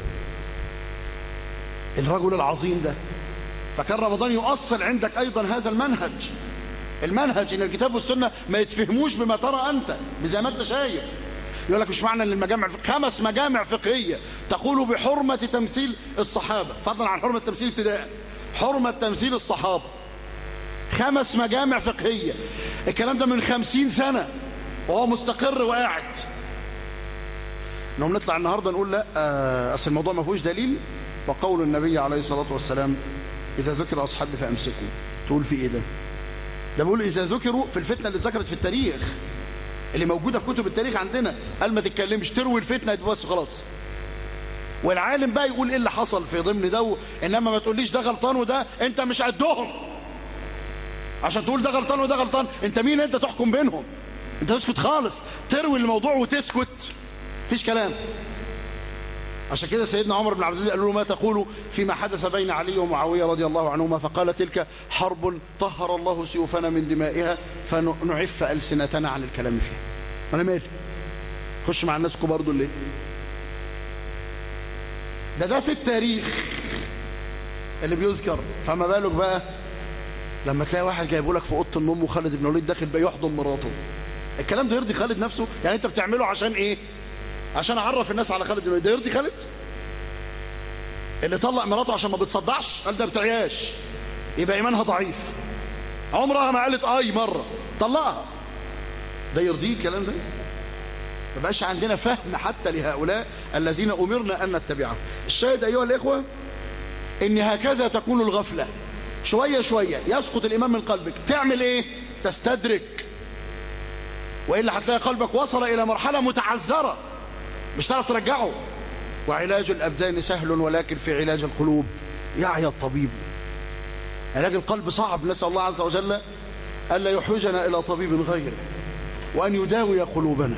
Speaker 2: الرجل العظيم ده فكان رمضان يؤصل عندك ايضا هذا المنهج المنهج ان الكتاب والسنه ما يتفهموش بما ترى انت زي ما انت شايف يقول لك مش معنى ان المجامع خمس مجامع فقهيه تقول بحرمه تمثيل الصحابه فضلا عن حرمه تمثيل ابتداء حرمه تمثيل الصحابه خمس مجامع فقهيه الكلام ده من خمسين سنه وهو مستقر وقاعد انهم نطلع النهارده نقول لا آه، اصل الموضوع ما فيهوش دليل وقول النبي عليه الصلاه والسلام اذا ذكر اصحابي فامسكوا تقول في ايه ده ده بيقول اذا ذكروا في الفتنه اللي اتذكرت في التاريخ اللي موجوده في كتب التاريخ عندنا قال ما تتكلمش تروي الفتنه دي بس خلاص والعالم بقى يقول ايه اللي حصل في ضمن ده و- انما ما تقوليش ده غلطان وده انت مش قدهم عشان تقول ده غلطان وده غلطان انت مين انت تحكم بينهم انت تسكت خالص تروي الموضوع وتسكت مفيش كلام عشان كده سيدنا عمر بن عبد العزيز قال له ما تقول فيما حدث بين علي ومعاويه رضي الله عنهما فقال تلك حرب طهر الله سيوفنا من دمائها فنعف السنتنا عن الكلام فيها انا مالي خش مع الناس كبار دول ليه ده ده في التاريخ اللي بيذكر فما بالك بقى لما تلاقي واحد جايبه لك في اوضه النوم وخالد بن وليد داخل بقى يحضن مراته الكلام ده يرضي خالد نفسه يعني انت بتعمله عشان ايه عشان اعرف الناس على خالد بن وليد ده يرضي خالد اللي طلق مراته عشان ما بتصدعش قال ده بتعياش يبقى ايمانها ضعيف عمرها ما قالت اي مره طلقها ده يرضيه الكلام ده ما بقاش عندنا فهم حتى لهؤلاء الذين امرنا ان نتبعهم الشاهد ايها الاخوه ان هكذا تكون الغفله شويه شويه يسقط الايمان من قلبك تعمل ايه تستدرك والا هتلاقي قلبك وصل الى مرحله متعذره مش تعرف ترجعه وعلاج الابدان سهل ولكن في علاج القلوب يعي الطبيب علاج القلب صعب نسال الله عز وجل الا يحوجنا الى طبيب غيره وان يداوي قلوبنا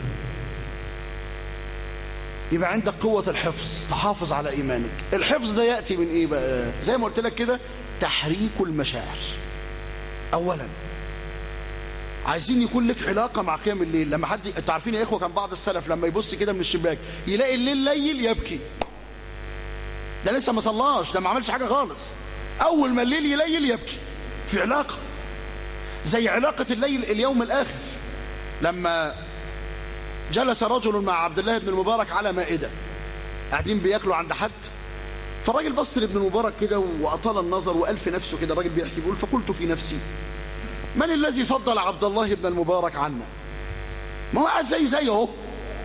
Speaker 2: يبقى عندك قوة الحفظ تحافظ على إيمانك الحفظ ده يأتي من إيه بقى زي ما قلت لك كده تحريك المشاعر أولا عايزين يكون لك علاقة مع قيام الليل لما حد انتوا عارفين يا إخوة كان بعض السلف لما يبص كده من الشباك يلاقي الليل ليل يبكي ده لسه ما صلاش ده ما عملش حاجة خالص أول ما الليل يليل يبكي في علاقة زي علاقة الليل اليوم الآخر لما جلس رجل مع عبد الله بن المبارك على مائدة قاعدين بياكلوا عند حد فالراجل بص لابن المبارك كده وأطال النظر وقال في نفسه كده الراجل بيحكي بيقول فقلت في نفسي من الذي فضل عبد الله بن المبارك عنا ما هو قاعد زي زي اهو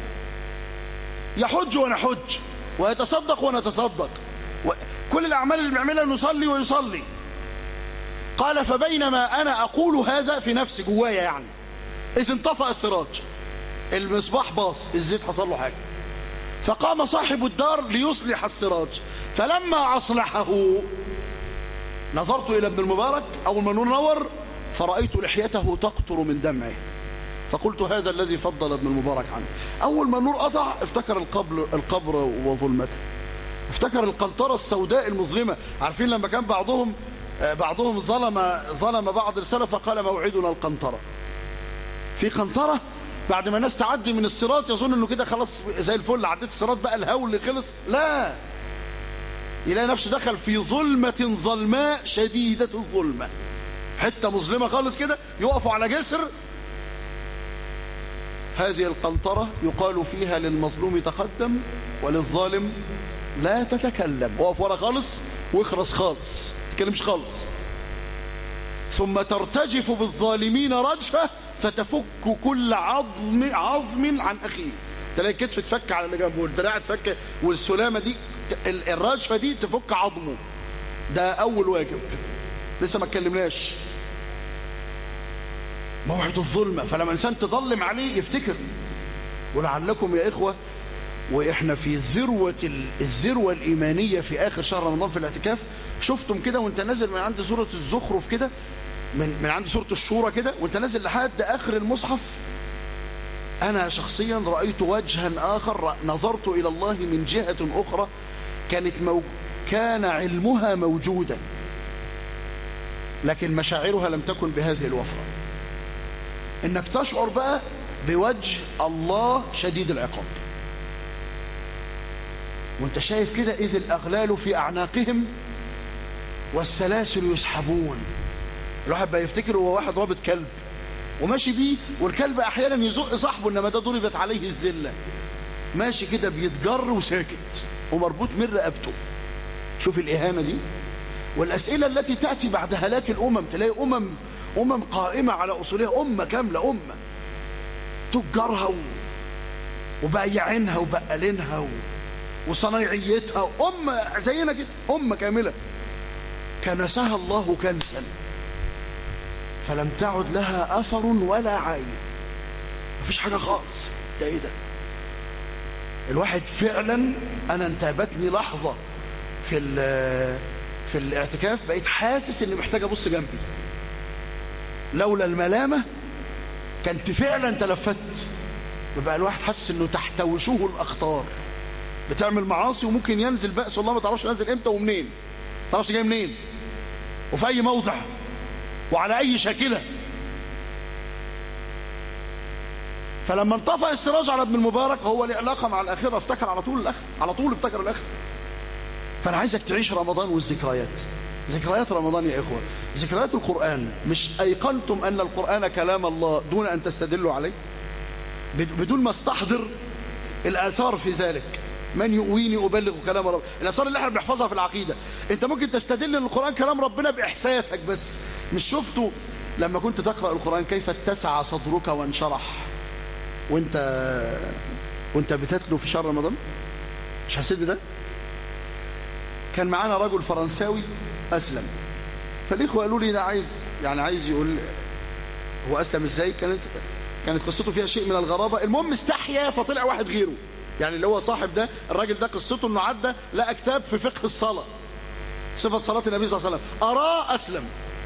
Speaker 2: يحج ونحج ويتصدق ونتصدق كل الأعمال اللي بيعملها نصلي ويصلي قال فبينما أنا أقول هذا في نفسي جوايا يعني إذ انطفأ السراج المصباح باص الزيت حصل له حاجة فقام صاحب الدار ليصلح السراج فلما أصلحه نظرت إلى ابن المبارك أول ما نور فرأيت لحيته تقطر من دمعه فقلت هذا الذي فضل ابن المبارك عنه أول ما النور قطع افتكر القبر, القبر وظلمته افتكر القنطرة السوداء المظلمة عارفين لما كان بعضهم بعضهم ظلم ظلم بعض السلف فقال موعدنا القنطرة في قنطرة بعد ما الناس تعدي من الصراط يظن انه كده خلاص زي الفل عديت الصراط بقى الهول اللي خلص لا يلاقي نفسه دخل في ظلمة ظلماء شديدة الظلمة حتة مظلمة خالص كده يقفوا على جسر هذه القنطرة يقال فيها للمظلوم تقدم وللظالم لا تتكلم وقف ورا خالص واخرس خالص تتكلمش خالص ثم ترتجف بالظالمين رجفة فتفك كل عظم عظم عن أخيه تلاقي الكتف تفك على اللي جنبه والدراع تفك والسلامة دي الرجفة دي تفك عظمه ده أول واجب لسه ما اتكلمناش موعد الظلمة فلما الإنسان تظلم عليه يفتكر ولعلكم يا إخوة وإحنا في ذروة الذروة الإيمانية في آخر شهر رمضان في الاعتكاف شفتم كده وانت نازل من عند سورة الزخرف كده من, من عند سورة الشورى كده وانت نازل لحد آخر المصحف أنا شخصيا رأيت وجها آخر نظرت إلى الله من جهة أخرى كانت مو... كان علمها موجودا لكن مشاعرها لم تكن بهذه الوفرة انك تشعر بقى بوجه الله شديد العقاب وانت شايف كده إذ الأغلال في أعناقهم والسلاسل يسحبون الواحد بقى يفتكر هو واحد رابط كلب وماشي بيه والكلب أحيانا يزق صاحبه إنما ده ضربت عليه الزلة ماشي كده بيتجر وساكت ومربوط من رقبته شوف الإهانة دي والأسئلة التي تأتي بعد هلاك الأمم تلاقي أمم أمم قائمة على أصولها أمة كاملة أمة تجارها و... وبايعينها وبقالينها و... وصنايعيتها أمة زينا كده أمة كاملة كنسها الله كنسا فلم تعد لها أثر ولا عين مفيش حاجة خالص ده إيه ده الواحد فعلا أنا انتابتني لحظة في في الاعتكاف بقيت حاسس اني محتاج ابص جنبي لولا الملامه كنت فعلا تلفت بقى الواحد حاسس انه تحتوشه الاخطار بتعمل معاصي وممكن ينزل بأس الله ما تعرفش نازل امتى ومنين ما تعرفش جاي منين وفي اي موضع وعلى اي شاكله فلما انطفأ السراج على ابن المبارك هو له علاقه مع الاخره افتكر على طول الاخره على طول افتكر الاخره فانا عايزك تعيش رمضان والذكريات ذكريات رمضان يا إخوة ذكريات القرآن مش أيقنتم أن القرآن كلام الله دون أن تستدلوا عليه بدون ما استحضر الآثار في ذلك من يؤويني أبلغ كلام رب الآثار اللي احنا بنحفظها في العقيدة انت ممكن تستدل ان القرآن كلام ربنا بإحساسك بس مش شفته لما كنت تقرأ القرآن كيف اتسع صدرك وانشرح وانت وانت بتتلو في شهر رمضان مش حسيت بده كان معانا رجل فرنساوي أسلم فالإخوة قالوا لي ده عايز يعني عايز يقول هو أسلم إزاي كانت كانت قصته فيها شيء من الغرابة المهم استحيا فطلع واحد غيره يعني اللي هو صاحب ده الراجل ده قصته انه عدى لقى كتاب في فقه الصلاة صفة صلاة النبي صلى الله عليه وسلم أراه أسلم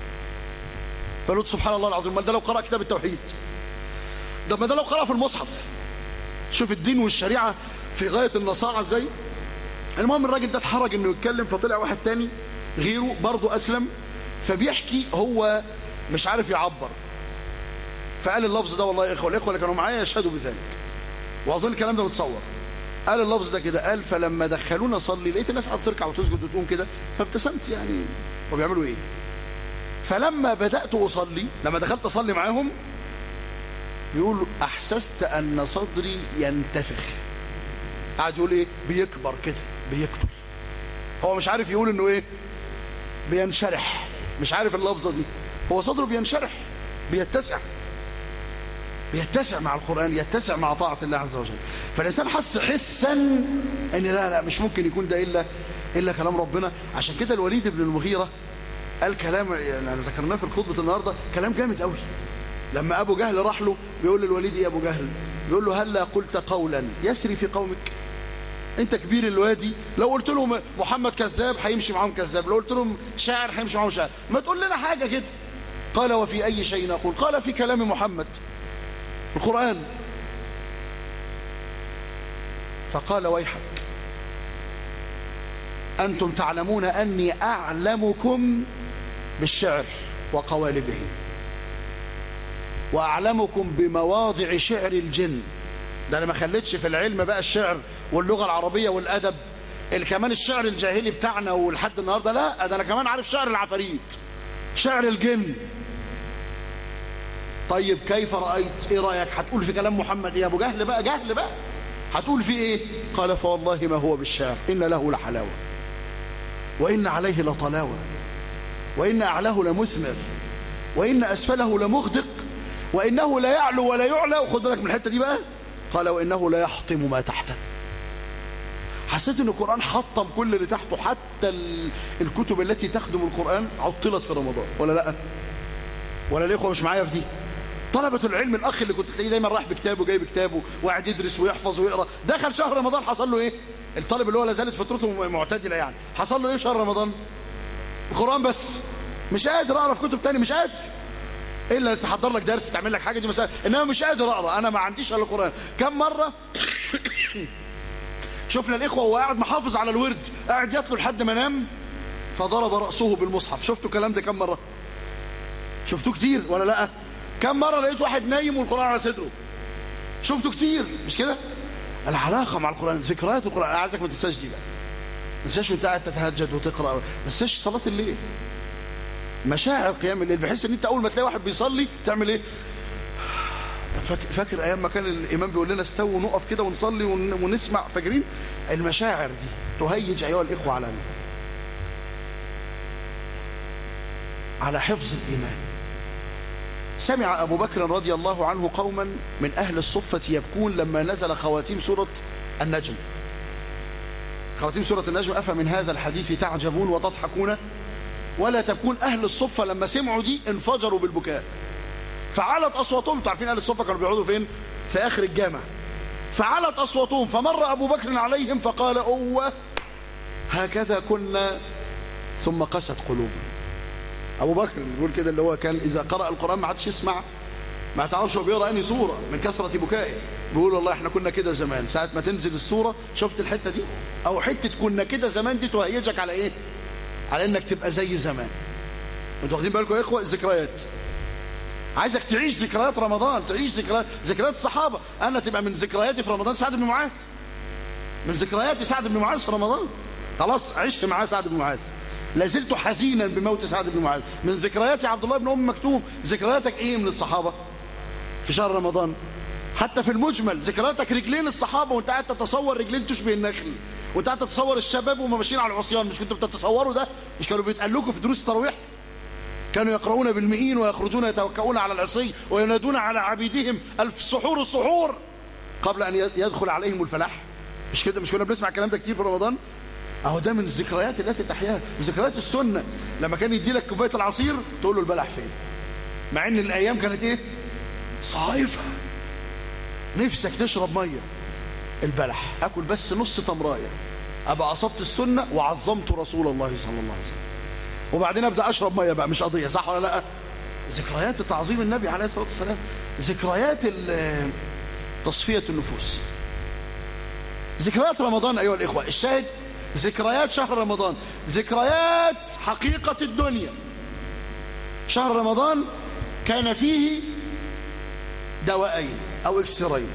Speaker 2: فقالوا سبحان الله العظيم ما ده لو قرأ كتاب التوحيد ده ما ده لو قرأ في المصحف شوف الدين والشريعة في غاية النصاعة ازاي المهم الراجل ده اتحرج انه يتكلم فطلع واحد تاني غيره برضه أسلم فبيحكي هو مش عارف يعبر فقال اللفظ ده والله يا إخوة الإخوة اللي كانوا معايا يشهدوا بذلك وأظن الكلام ده متصور قال اللفظ ده كده قال فلما دخلونا صلي لقيت الناس قاعده تركع وتسجد وتقوم كده فابتسمت يعني وبيعملوا ايه فلما بدأت أصلي لما دخلت أصلي معاهم بيقول أحسست أن صدري ينتفخ قاعد يقول إيه بيكبر كده بيكبر هو مش عارف يقول إنه إيه بينشرح مش عارف اللفظة دي هو صدره بينشرح بيتسع بيتسع مع القرآن يتسع مع طاعة الله عز وجل فالإنسان حس حسا أن لا لا مش ممكن يكون ده إلا, إلا كلام ربنا عشان كده الوليد بن المغيرة قال كلام يعني ذكرناه في الخطبة النهاردة كلام جامد قوي لما أبو جهل راح له بيقول للوليد إيه أبو جهل بيقول له هل قلت قولا يسري في قومك انت كبير الوادي لو قلت لهم محمد كذاب هيمشي معاهم كذاب لو قلت لهم شاعر هيمشي معاهم شاعر ما تقول لنا حاجة كده قال وفي أي شيء نقول قال في كلام محمد القرآن فقال ويحك أنتم تعلمون أني أعلمكم بالشعر وقوالبه وأعلمكم بمواضع شعر الجن ده أنا ما خليتش في العلم بقى الشعر واللغة العربية والأدب كمان الشعر الجاهلي بتاعنا ولحد النهاردة لا ده أنا كمان عارف شعر العفاريت شعر الجن طيب كيف رأيت ايه رأيك هتقول في كلام محمد ايه يا ابو جهل بقى جهل بقى هتقول في ايه قال فوالله ما هو بالشعر إن له لحلاوة وإن عليه لطلاوة وإن أعلاه لمثمر وإن أسفله لمغدق وإنه لا يعلو ولا يعلى وخد بالك من الحتة دي بقى قال وإنه لا يحطم ما تحته حسيت ان القرآن حطم كل اللي تحته حتى الكتب التي تخدم القرآن عطلت في رمضان ولا لا ولا الإخوة مش معايا في دي طلبة العلم الأخ اللي كنت تلاقيه دايما رايح بكتابه جايب كتابه وقاعد يدرس ويحفظ ويقرأ دخل شهر رمضان حصل له إيه الطالب اللي هو لا زالت فطرته معتدلة يعني حصل له إيه شهر رمضان القرآن بس مش قادر أعرف كتب تاني مش قادر إلا تحضر لك درس تعمل لك حاجة دي مثلا إنما مش قادر أقرأ أنا ما عنديش إلا القرآن كم مرة شفنا الإخوة وهو قاعد محافظ على الورد قاعد يتلو لحد ما نام فضرب رأسه بالمصحف شفتوا الكلام ده كم مرة شفتوه كتير ولا لا كم مرة لقيت واحد نايم والقرآن على صدره شفته كتير مش كده العلاقة مع القرآن ذكريات القرآن أنا عايزك ما تنساش دي بقى ما تنساش وانت قاعد تتهجد وتقرأ ما تنساش صلاة الليل مشاعر قيام الليل بحيث ان انت اول ما تلاقي واحد بيصلي تعمل ايه فاكر, فاكر ايام ما كان الامام بيقول لنا استووا ونقف كده ونصلي ونسمع فاكرين المشاعر دي تهيج ايها الاخوه على على حفظ الايمان سمع أبو بكر رضي الله عنه قوما من أهل الصفة يبكون لما نزل خواتيم سورة النجم خواتيم سورة النجم أفمن هذا الحديث تعجبون وتضحكون ولا تبكون أهل الصفة لما سمعوا دي انفجروا بالبكاء فعلت أصواتهم تعرفين أهل الصفة كانوا بيقعدوا فين في آخر الجامع فعلت أصواتهم فمر أبو بكر عليهم فقال أوه هكذا كنا ثم قست قلوبنا ابو بكر بيقول كده اللي هو كان اذا قرأ القرآن ما عادش يسمع ما تعرفش هو بيقرا انهي سوره من كثره بكائه بيقول والله احنا كنا كده زمان ساعه ما تنزل السوره شفت الحته دي او حته كنا كده زمان دي تهيجك على ايه على انك تبقى زي زمان انتوا واخدين بالكم يا اخوه الذكريات عايزك تعيش ذكريات رمضان تعيش ذكريات ذكريات الصحابه انا تبقى من ذكرياتي في رمضان سعد بن معاذ من ذكرياتي سعد بن معاذ في رمضان خلاص عشت معاه سعد بن معاذ لازلت حزينا بموت سعد بن معاذ من ذكرياتي عبد الله بن ام مكتوم ذكرياتك ايه من الصحابه في شهر رمضان حتى في المجمل ذكرياتك رجلين الصحابه وانت قاعد تتصور رجلين تشبه النخل وانت قاعد تتصور الشباب وهم ماشيين على العصيان مش كنتوا بتتصوروا ده مش كانوا بيتقال في دروس التراويح كانوا يقرؤون بالمئين ويخرجون يتوكؤون على العصي وينادون على عبيدهم الف السحور السحور قبل ان يدخل عليهم الفلاح مش كده مش كنا بنسمع الكلام ده كتير في رمضان اهو ده من الذكريات التي تحياها ذكريات السنه لما كان يدي لك كوبايه العصير تقول له البلح فين مع ان الايام كانت ايه صائفه نفسك تشرب ميه البلح اكل بس نص تمرايه ابقى عصبت السنه وعظمت رسول الله صلى الله عليه وسلم وبعدين ابدا اشرب ميه بقى مش قضيه صح ولا لا ذكريات تعظيم النبي عليه الصلاه والسلام ذكريات تصفيه النفوس ذكريات رمضان ايها الاخوه الشاهد ذكريات شهر رمضان ذكريات حقيقه الدنيا شهر رمضان كان فيه دوائين او اكسيرين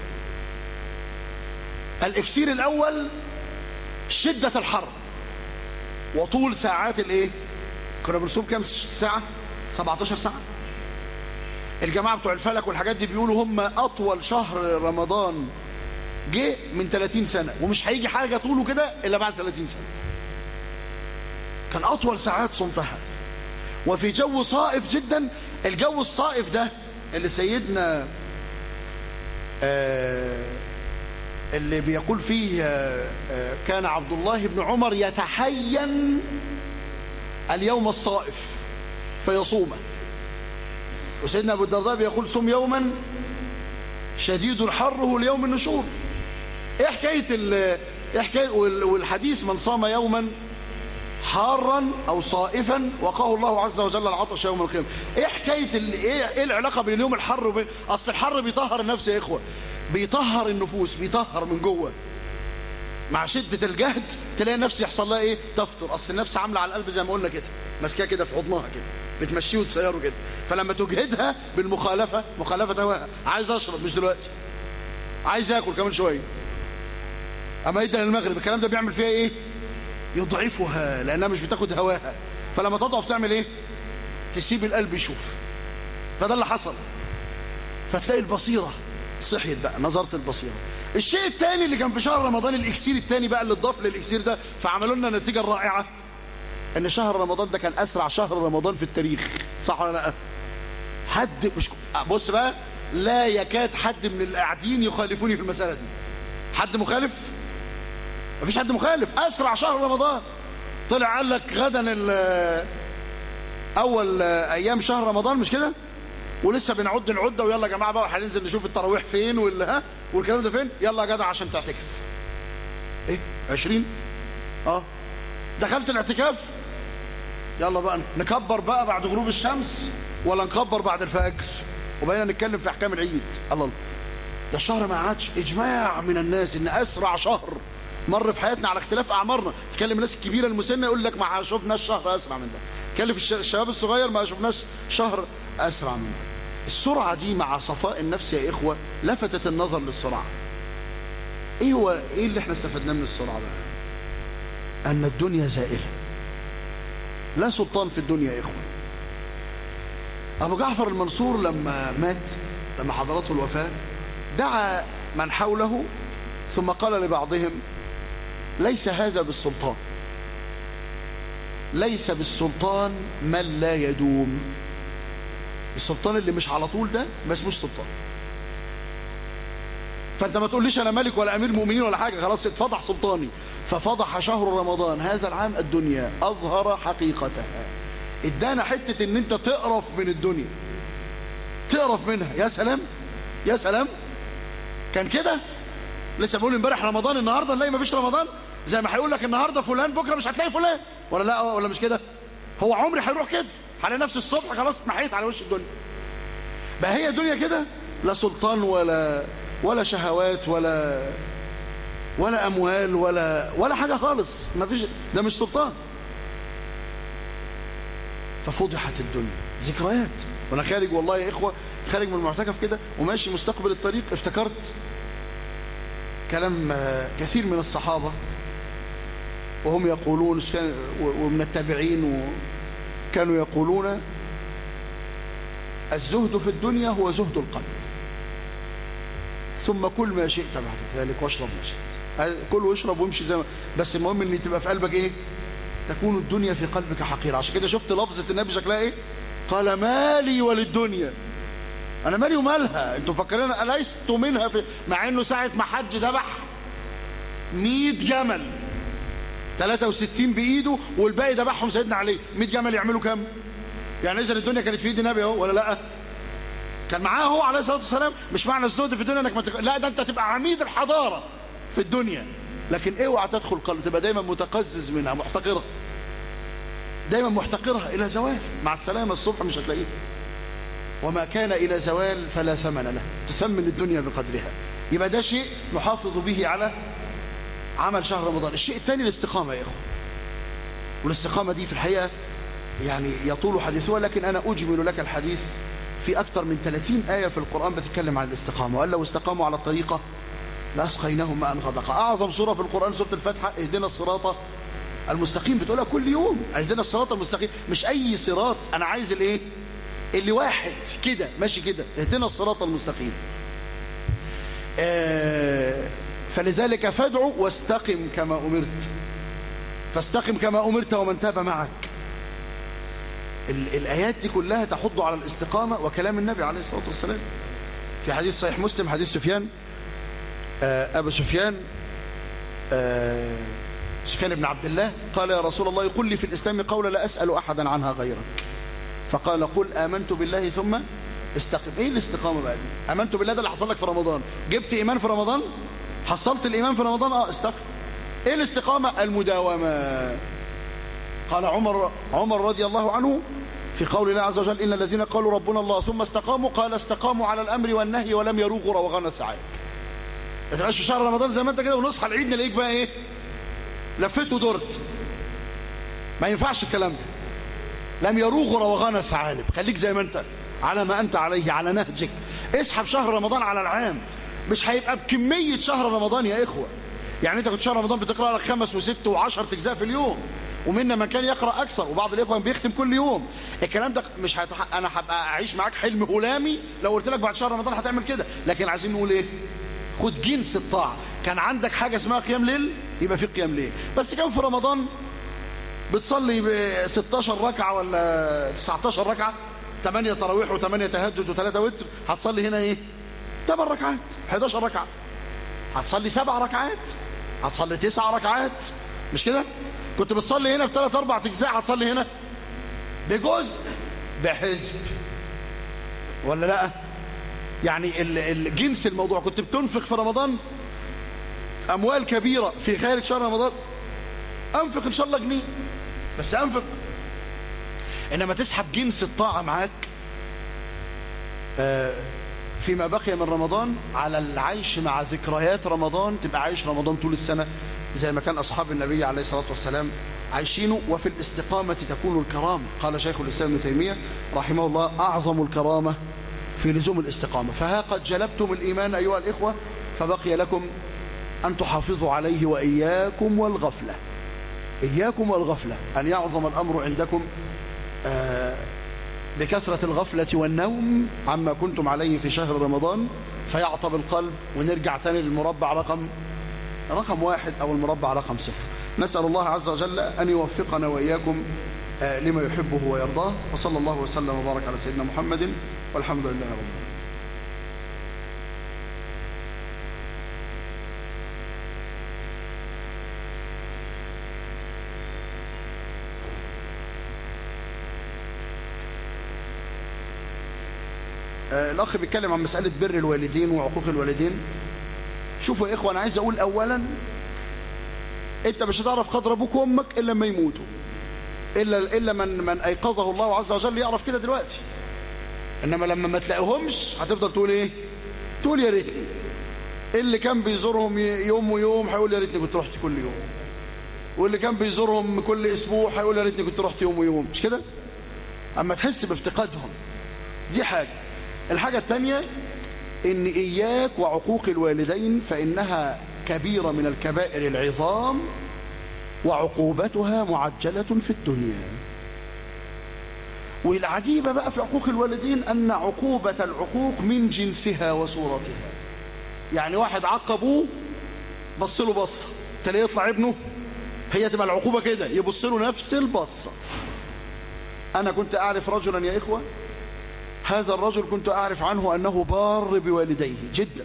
Speaker 2: الاكسير الاول شده الحر وطول ساعات الايه كنا بنصوم كام ساعة 17 ساعة الجماعة بتوع الفلك والحاجات دي بيقولوا هم أطول شهر رمضان جه من 30 سنة ومش هيجي حاجة طوله كده إلا بعد 30 سنة كان أطول ساعات صمتها وفي جو صائف جدا الجو الصائف ده اللي سيدنا آه اللي بيقول فيه آه آه كان عبد الله بن عمر يتحين اليوم الصائف فيصومه وسيدنا أبو الدرداء بيقول صم يوما شديد حره ليوم النشور ايه حكاية ايه حكاية والحديث من صام يوما حارا او صائفا وقاه الله عز وجل العطش يوم القيامه ايه حكايه ايه ايه العلاقه بين اليوم الحر وبين اصل الحر بيطهر النفس يا اخوه بيطهر النفوس بيطهر من جوه مع شدة الجهد تلاقي النفس يحصل لها ايه تفطر اصل النفس عاملة على القلب زي ما قلنا كده ماسكاه كده في حضنها كده بتمشيه وتسيره كده فلما تجهدها بالمخالفة مخالفة هواها عايز اشرب مش دلوقتي عايز اكل كمان شوية اما يدن المغرب الكلام ده بيعمل فيها ايه يضعفها لانها مش بتاخد هواها فلما تضعف تعمل ايه تسيب القلب يشوف فده اللي حصل فتلاقي البصيرة صحيت بقى نظرت البصيرة الشيء الثاني اللي كان في شهر رمضان الاكسير الثاني بقى اللي اتضاف للاكسير ده فعملوا لنا النتيجه الرائعه ان شهر رمضان ده كان اسرع شهر رمضان في التاريخ صح ولا لا حد مش بص بقى لا يكاد حد من القاعدين يخالفوني في المساله دي حد مخالف مفيش حد مخالف اسرع شهر رمضان طلع قال لك غدا اول ايام شهر رمضان مش كده ولسه بنعد العده ويلا يا جماعه بقى هننزل نشوف التراويح فين ولا ها والكلام ده فين يلا يا جدع عشان تعتكف ايه 20 اه دخلت الاعتكاف يلا بقى نكبر بقى بعد غروب الشمس ولا نكبر بعد الفجر وبقينا نتكلم في احكام العيد الله الله ده الشهر ما عادش اجماع من الناس ان اسرع شهر مر في حياتنا على اختلاف اعمارنا تكلم الناس الكبيره المسنه يقول لك ما شفناش شهر اسرع من ده تكلم الشباب الصغير ما شفناش شهر اسرع من ده السرعة دي مع صفاء النفس يا إخوة لفتت النظر للسرعة إيه هو إيه اللي احنا استفدناه من السرعة بقى أن الدنيا زائلة لا سلطان في الدنيا يا إخوة أبو جعفر المنصور لما مات لما حضرته الوفاة دعا من حوله ثم قال لبعضهم ليس هذا بالسلطان ليس بالسلطان من لا يدوم السلطان اللي مش على طول ده ما اسموش سلطان فانت ما تقوليش انا ملك ولا امير مؤمنين ولا حاجه خلاص اتفضح سلطاني ففضح شهر رمضان هذا العام الدنيا اظهر حقيقتها ادانا حته ان انت تقرف من الدنيا تقرف منها يا سلام يا سلام كان كده لسه بقول امبارح رمضان النهارده نلاقي ما فيش رمضان زي ما هيقول لك النهارده فلان بكره مش هتلاقي فلان ولا لا ولا مش كده هو عمري هيروح كده على نفس الصبح خلاص اتمحيت على وش الدنيا بقى هي الدنيا كده لا سلطان ولا ولا شهوات ولا ولا اموال ولا ولا حاجه خالص ما فيش ده مش سلطان ففضحت الدنيا ذكريات وانا خارج والله يا اخوه خارج من المعتكف كده وماشي مستقبل الطريق افتكرت كلام كثير من الصحابة وهم يقولون ومن التابعين كانوا يقولون الزهد في الدنيا هو زهد القلب ثم كل ما شئت بعد ذلك واشرب ما شئت كل واشرب وامشي زي ما بس المهم ان تبقى في قلبك ايه تكون الدنيا في قلبك حقيرة عشان كده شفت لفظة النبي شكلها ايه قال مالي وللدنيا انا مالي ومالها انتوا مفكرين اليست منها في مع انه ساعه ما حج ذبح 100 جمل 63 بايده والباقي ذبحهم سيدنا علي 100 جمل يعملوا كام يعني اذا الدنيا كانت في ايد النبي اهو ولا لا كان معاه هو عليه الصلاه والسلام مش معنى الزهد في الدنيا انك ما تك... لا ده انت تبقى عميد الحضاره في الدنيا لكن اوعى تدخل قلب تبقى دايما متقزز منها محتقرها دايما محتقرها الى زوال مع السلامه الصبح مش هتلاقيها وما كان إلى زوال فلا ثمن له تسمن الدنيا بقدرها يبقى ده شيء نحافظ به على عمل شهر رمضان الشيء الثاني الاستقامة يا إخوة والاستقامة دي في الحقيقة يعني يطول حديثها لكن أنا أجمل لك الحديث في أكثر من 30 آية في القرآن بتتكلم عن الاستقامة وقال لو استقاموا على الطريقة لأسقيناهم ماء غدقا أعظم سورة في القرآن سورة الفاتحة اهدنا الصراط المستقيم بتقولها كل يوم اهدنا الصراط المستقيم مش أي صراط أنا عايز الإيه اللي واحد كده ماشي كده اهدنا الصراط المستقيم آه فلذلك فادعوا واستقم كما أمرت فاستقم كما أمرت ومن تاب معك الآيات دي كلها تحض على الاستقامة وكلام النبي عليه الصلاة والسلام في حديث صحيح مسلم حديث سفيان آه أبو سفيان آه سفيان بن عبد الله قال يا رسول الله يقول لي في الإسلام قولا لا أسأل أحدا عنها غيرك فقال قل آمنت بالله ثم استقم ايه الاستقامة بقى دي آمنت بالله ده اللي حصل لك في رمضان جبت إيمان في رمضان حصلت الإيمان في رمضان اه استقم ايه الاستقامة المداومة قال عمر عمر رضي الله عنه في قول الله عز وجل إن الذين قالوا ربنا الله ثم استقاموا قال استقاموا على الأمر والنهي ولم يروغوا روغان السعادة ما تبقاش في شهر رمضان زي ما انت كده ونصحى العيد نلاقيك بقى ايه لفيت ودرت ما ينفعش الكلام ده لم يروغ روغان الثعالب خليك زي ما انت على ما انت عليه على نهجك اسحب شهر رمضان على العام مش هيبقى بكمية شهر رمضان يا إخوة يعني انت كنت شهر رمضان بتقرأ لك خمس وست وعشر تجزاء في اليوم ومنا من كان يقرأ أكثر وبعض الإخوة بيختم كل يوم الكلام ده مش هيتحقق أنا هبقى أعيش معاك حلم هلامي لو قلت لك بعد شهر رمضان هتعمل كده لكن عايزين نقول إيه خد جنس الطاعة كان عندك حاجة اسمها قيام ليل يبقى في قيام ليل بس كان في رمضان بتصلي 16 ركعة ولا 19 ركعة 8 تراويح و8 تهجد و3 وتر هتصلي هنا ايه 8 ركعات 11 ركعة هتصلي 7 ركعات هتصلي 9 ركعات مش كده كنت بتصلي هنا بثلاث اربع اجزاء هتصلي هنا بجزء بحزب ولا لا يعني الجنس الموضوع كنت بتنفق في رمضان اموال كبيره في خارج شهر رمضان انفق ان شاء الله جنيه بس انفق انما تسحب جنس الطاعه معاك فيما بقي من رمضان على العيش مع ذكريات رمضان تبقى عايش رمضان طول السنه زي ما كان أصحاب النبي عليه الصلاة والسلام عايشينه وفي الاستقامة تكون الكرامة قال شيخ الإسلام ابن تيمية رحمه الله أعظم الكرامة في لزوم الاستقامة فها قد جلبتم الإيمان أيها الإخوة فبقي لكم أن تحافظوا عليه وإياكم والغفلة إياكم والغفلة أن يعظم الأمر عندكم آه بكثرة الغفلة والنوم عما كنتم عليه في شهر رمضان فيعطب القلب ونرجع تاني للمربع رقم رقم واحد أو المربع رقم صفر نسأل الله عز وجل أن يوفقنا وإياكم لما يحبه ويرضاه وصلى الله وسلم وبارك على سيدنا محمد والحمد لله رب العالمين الأخ بيتكلم عن مسألة بر الوالدين وعقوق الوالدين شوفوا يا إخوة أنا عايز أقول أولا أنت مش هتعرف قدر أبوك وأمك إلا لما يموتوا إلا, إلا من, من أيقظه الله عز وجل يعرف كده دلوقتي إنما لما ما تلاقيهمش هتفضل تقول إيه تقول يا ريتني اللي كان بيزورهم يوم ويوم هيقول يا ريتني كنت رحت كل يوم واللي كان بيزورهم كل أسبوع هيقول يا ريتني كنت رحت يوم ويوم مش كده أما تحس بافتقادهم دي حاجة الحاجة الثانية إن إياك وعقوق الوالدين فإنها كبيرة من الكبائر العظام وعقوبتها معجلة في الدنيا والعجيبة بقى في عقوق الوالدين أن عقوبة العقوق من جنسها وصورتها يعني واحد عقبوه بص له بصة تلاقيه يطلع ابنه هي تبقى العقوبة كده يبص له نفس البصة أنا كنت أعرف رجلا يا إخوة هذا الرجل كنت أعرف عنه أنه بار بوالديه جدا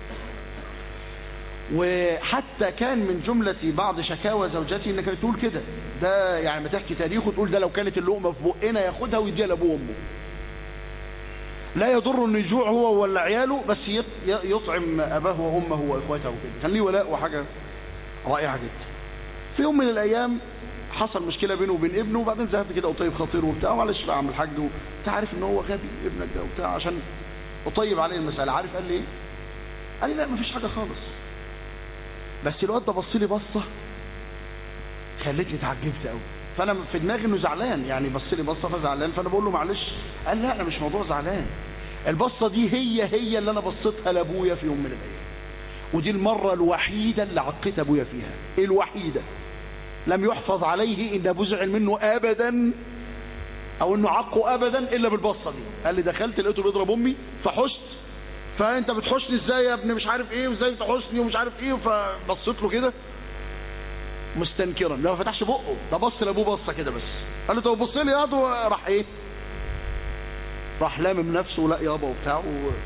Speaker 2: وحتى كان من جملة بعض شكاوى زوجتي إنها كانت تقول كده ده يعني ما تحكي تاريخه تقول ده لو كانت اللقمة في بقنا ياخدها ويديها لأبوه وأمه لا يضر انه يجوع هو ولا عياله بس يطعم أباه وأمه وإخواته وكده كان ليه ولاء وحاجة رائعة جدا في يوم من الأيام حصل مشكلة بينه وبين ابنه وبعدين ذهبت كده أطيب خطير وبتاع معلش بقى أعمل حاج وأنت عارف إن هو غبي ابنك ده وبتاع عشان أطيب عليه المسألة عارف قال لي إيه؟ قال لي لا مفيش حاجة خالص بس الواد ده بص لي بصة خلتني اتعجبت قوي فأنا في دماغي إنه زعلان يعني بص لي بصة فزعلان فأنا بقول له معلش قال لا أنا مش موضوع زعلان البصة دي هي هي اللي أنا بصيتها لأبويا في يوم من الأيام ودي المرة الوحيدة اللي عقيت أبويا فيها الوحيدة لم يحفظ عليه إن أبوه زعل منه أبدا أو إنه عقه أبدا إلا بالبصة دي قال لي دخلت لقيته بيضرب أمي فحشت فأنت بتحشني إزاي يا ابني مش عارف إيه وإزاي بتحشني ومش عارف إيه فبصيت له كده مستنكرا لا ما فتحش بقه ده بص لأبوه بصة كده بس قال له طب بص لي يا راح إيه راح لامم نفسه لا يابا وبتاع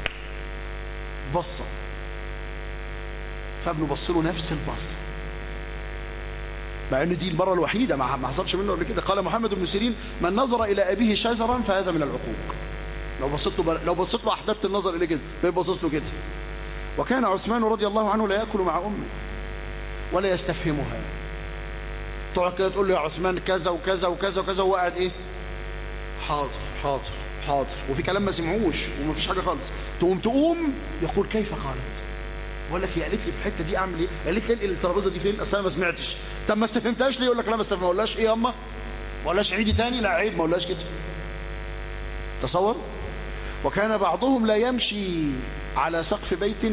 Speaker 2: بصة فابنه بص له نفس البصه مع ان دي المره الوحيده ما حصلش منه قبل كده قال محمد بن سيرين من نظر الى ابيه شجرا فهذا من العقوق لو بصيت له لو بصيت له احددت النظر اليه كده بيبصص له كده وكان عثمان رضي الله عنه لا ياكل مع امه ولا يستفهمها تقعد كده تقول له يا عثمان كذا وكذا وكذا وكذا وهو قاعد ايه حاضر حاضر حاضر وفي كلام ما سمعوش وما فيش حاجه خالص تقوم تقوم يقول كيف قالت بقول لك هي قالت لي في الحته دي اعمل ايه قالت لي انقل الترابيزه دي فين اصل انا ما سمعتش طب ما استفهمتهاش ليه يقول لك لا ما استفهم ما اقولهاش ايه يا اما ما اقولهاش عيدي تاني لا عيب ما اقولهاش كده تصور وكان بعضهم لا يمشي على سقف بيت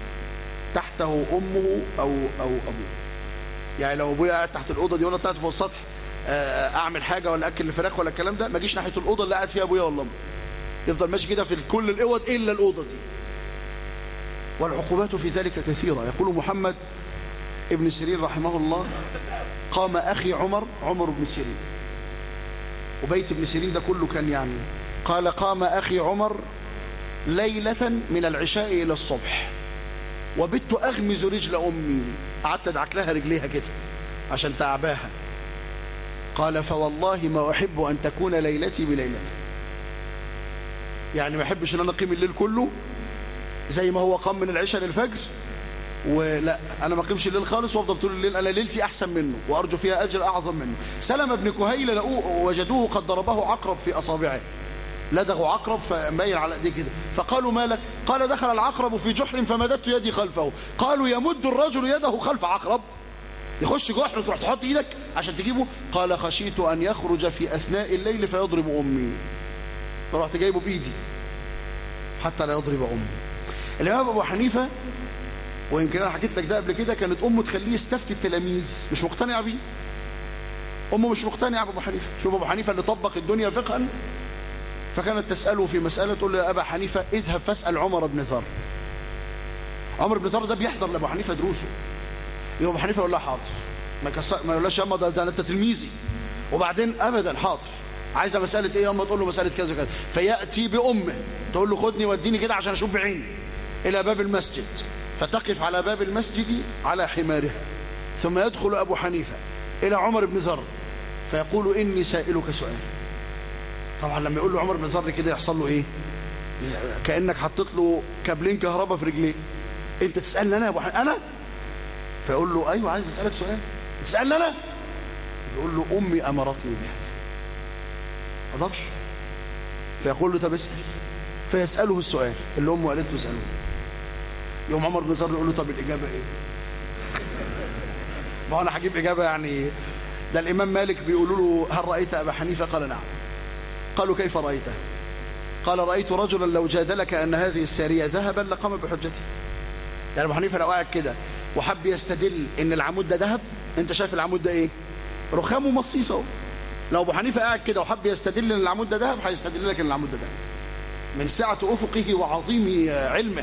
Speaker 2: تحته امه او او ابوه يعني لو ابويا قاعد تحت الاوضه دي وانا طلعت فوق السطح اعمل حاجه ولا اكل الفراخ ولا الكلام ده ما اجيش ناحيه الاوضه اللي قاعد فيها ابويا ولا امي يفضل ماشي كده في كل الاوض الا الاوضه دي والعقوبات في ذلك كثيرة يقول محمد ابن سيرين رحمه الله قام أخي عمر عمر بن سيرين وبيت ابن سيرين ده كله كان يعني قال قام أخي عمر ليلة من العشاء إلى الصبح وبت أغمز رجل أمي قعدت أدعك لها رجليها كده عشان تعباها قال فوالله ما أحب أن تكون ليلتي بليلتي يعني ما أحبش أن أنا أقيم الليل كله زي ما هو قام من العشاء للفجر ولا انا ما قيمش الليل خالص وافضل طول الليل انا ليلتي احسن منه وارجو فيها اجر اعظم منه سلم بن كهيل لقوه وجدوه قد ضربه عقرب في اصابعه لدغوا عقرب فميل على ايديه كده فقالوا ما لك قال دخل العقرب في جحر فمددت يدي خلفه قالوا يمد الرجل يده خلف عقرب يخش جحر تروح تحط ايدك عشان تجيبه قال خشيت ان يخرج في اثناء الليل فيضرب امي فرحت جايبه بايدي حتى لا يضرب امي الإمام أبو حنيفة ويمكن أنا حكيت لك ده قبل كده كانت أمه تخليه يستفتي التلاميذ مش مقتنع بيه أمه مش مقتنعة بأبو حنيفة شوف أبو حنيفة اللي طبق الدنيا فقها فكانت تسأله في مسألة تقول له يا أبا حنيفة اذهب فاسأل عمر بن ذر عمر بن ذر ده بيحضر لأبو حنيفة دروسه يبقى أبو حنيفة يقول لها حاضر ما كسر ما يقولهاش يا أما ده, ده أنت تلميذي وبعدين أبدا حاضر عايزة مسألة إيه يا أما تقول له مسألة كذا كذا فيأتي بأمه تقول له خدني وديني كده عشان أشوف بعيني إلى باب المسجد فتقف على باب المسجد على حمارها ثم يدخل أبو حنيفة إلى عمر بن ذر فيقول إني سائلك سؤال طبعا لما يقول له عمر بن ذر كده يحصل له إيه كأنك حطيت له كابلين كهرباء في رجليه أنت تسألني أنا يا أبو حنيفة أنا فيقول له أيوة عايز أسألك سؤال تسألني أنا يقول له أمي أمرتني بهذا ما أقدرش فيقول له طب اسأل فيسأله السؤال اللي أمه قالت له اسأله يوم عمر بن ذر يقول له طب الإجابة إيه ما أنا هجيب إجابة يعني ده الإمام مالك بيقولوا له هل رأيت أبا حنيفة قال نعم قالوا كيف رأيته قال رأيت رجلا لو جادلك أن هذه السارية ذهبا لقام بحجته يعني أبو حنيفة لو قاعد كده وحب يستدل ان العمود ده ذهب انت شايف العمود ده ايه رخام ومصيص اهو لو ابو حنيفه قاعد كده وحب يستدل ان العمود ده ذهب هيستدل لك ان العمود ده ذهب من سعه افقه وعظيم علمه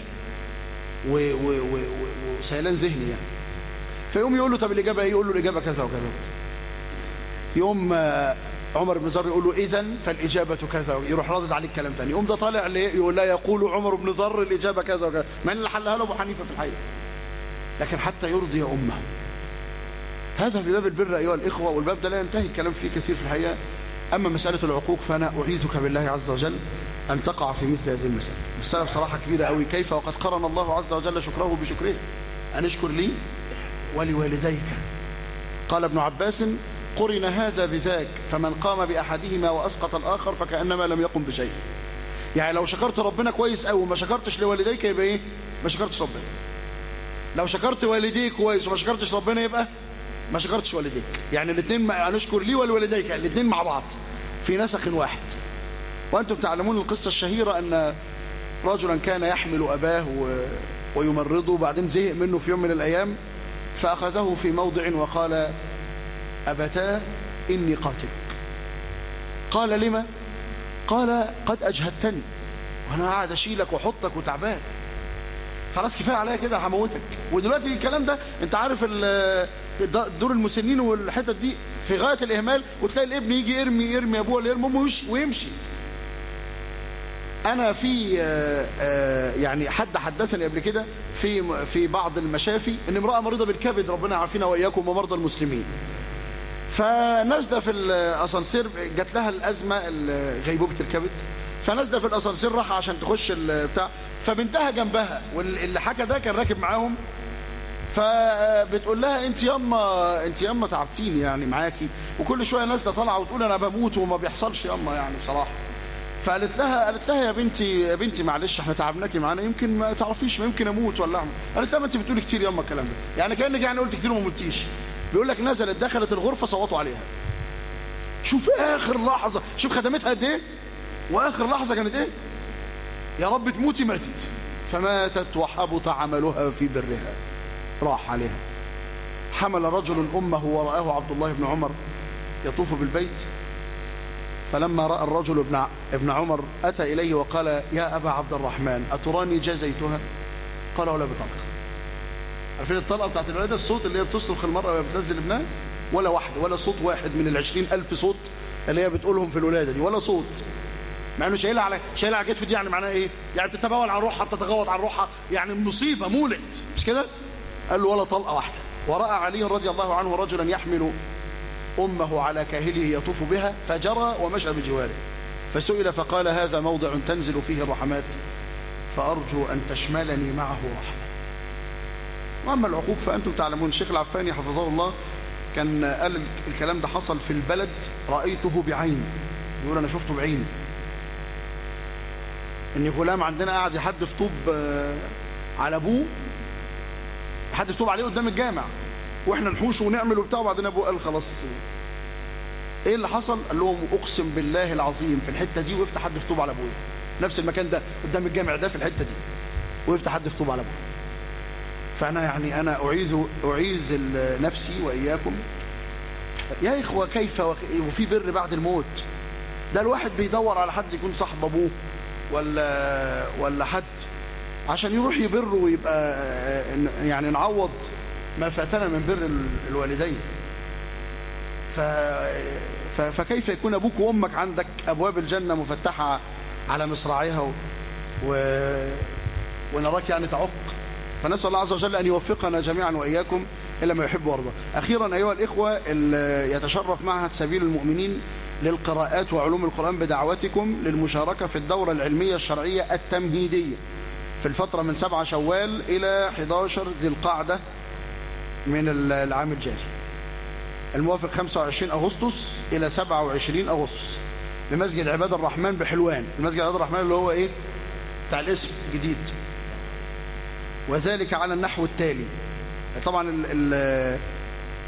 Speaker 2: وسيلان ذهني يعني فيقوم يقول له طب الاجابه ايه يقول له الاجابه كذا وكذا وكذا يقوم عمر بن زر يقول له اذا فالاجابه كذا يروح رادد عليه الكلام تاني يقوم ده طالع ليه يقول لا يقول عمر بن زر الاجابه كذا وكذا مع ان اللي حلها له ابو حنيفه في الحقيقه لكن حتى يرضي أمه هذا في باب البر أيها الإخوة والباب ده لا ينتهي الكلام فيه كثير في الحقيقة أما مسألة العقوق فأنا أعيذك بالله عز وجل أن تقع في مثل هذه المسألة مسألة بصراحة كبيرة قوي كيف وقد قرن الله عز وجل شكره بشكره أن اشكر لي ولوالديك قال ابن عباس قرن هذا بذاك فمن قام بأحدهما وأسقط الآخر فكأنما لم يقم بشيء يعني لو شكرت ربنا كويس أو ما شكرتش لوالديك يبقى إيه ما شكرتش ربنا لو شكرت والديك كويس وما شكرتش ربنا يبقى ما شكرتش والديك يعني الاثنين نشكر لي ولوالديك يعني الاثنين مع بعض في نسخ واحد وأنتم تعلمون القصة الشهيرة أن رجلا كان يحمل أباه ويمرضه وبعدين زهق منه في يوم من الأيام فأخذه في موضع وقال أبتاه إني قاتلك قال لما قال قد أجهدتني وأنا قاعد أشيلك وأحطك وتعبان خلاص كفايه عليا كده هموتك ودلوقتي الكلام ده انت عارف دور المسنين والحتت دي في غايه الاهمال وتلاقي الابن يجي يرمي يرمي ابوه ولا يرمي امه ويمشي انا في يعني حد حدثني قبل كده في في بعض المشافي ان امراه مريضه بالكبد ربنا يعافينا واياكم ومرضى المسلمين فنازله في الاسانسير جات لها الازمه غيبوبه الكبد فنازله في الاسانسير راح عشان تخش بتاع فبنتها جنبها واللي حكى ده كان راكب معاهم فبتقول لها انت ياما انت ياما تعبتيني يعني معاكي وكل شويه نازله طالعه وتقول انا بموت وما بيحصلش ياما يعني بصراحه فقالت لها قالت لها يا بنتي يا بنتي معلش احنا تعبناكي معانا يمكن ما تعرفيش ما يمكن اموت ولا اعمل قالت لها ما انت بتقولي كتير ياما الكلام ده يعني كانك يعني قلت كتير وما متيش بيقول لك نزلت دخلت الغرفه صوتوا عليها شوف اخر لحظه شوف خدمتها قد ايه واخر لحظه كانت ايه يا رب تموتي ماتت فماتت وحبط عملها في برها راح عليها حمل رجل أمه ورآه عبد الله بن عمر يطوف بالبيت فلما رأى الرجل ابن ابن عمر أتى إليه وقال يا أبا عبد الرحمن أتراني جزيتها قال ولا بطلقة عارفين الطلقة بتاعت الولادة الصوت اللي هي بتصرخ المرأة وهي بتنزل ابنها ولا واحد ولا صوت واحد من العشرين ألف صوت اللي هي بتقولهم في الولادة دي ولا صوت مع انه شايلها على شايلها على كتفه دي يعني معناها ايه يعني بتتبول عن روحها بتتغوط عن روحها يعني مصيبه مولد مش كده قال له ولا طلقه واحده وراى علي رضي الله عنه رجلا يحمل امه على كاهله يطوف بها فجرى ومشى بجواره فسئل فقال هذا موضع تنزل فيه الرحمات فارجو ان تشملني معه رحمه واما العقوق فانتم تعلمون الشيخ العفاني حفظه الله كان قال الكلام ده حصل في البلد رايته بعيني بيقول انا شفته بعيني ان غلام عندنا قاعد يحدف طوب على ابوه يحدف طوب عليه قدام الجامع واحنا نحوش ونعمل وبتاع وبعدين ابوه قال خلاص ايه اللي حصل قال لهم اقسم بالله العظيم في الحته دي وقفت احدف طوب على ابويا نفس المكان ده قدام الجامع ده في الحته دي وقفت احدف طوب على ابويا فانا يعني انا اعيذ اعيذ نفسي واياكم يا اخوه كيف وفي بر بعد الموت ده الواحد بيدور على حد يكون صاحب ابوه ولا ولا حد عشان يروح يبر ويبقى يعني نعوض ما فاتنا من بر الوالدين ف فكيف يكون ابوك وامك عندك ابواب الجنه مفتحه على مصراعيها و... ونراك يعني تعق فنسال الله عز وجل ان يوفقنا جميعا واياكم الى ما يحب ويرضى اخيرا ايها الاخوه يتشرف معهد سبيل المؤمنين للقراءات وعلوم القرآن بدعوتكم للمشاركة في الدورة العلمية الشرعية التمهيدية في الفترة من 7 شوال إلى 11 ذي القعدة من العام الجاري الموافق 25 أغسطس إلى 27 أغسطس بمسجد عباد الرحمن بحلوان المسجد عباد الرحمن اللي هو إيه بتاع الاسم جديد وذلك على النحو التالي طبعا ال ال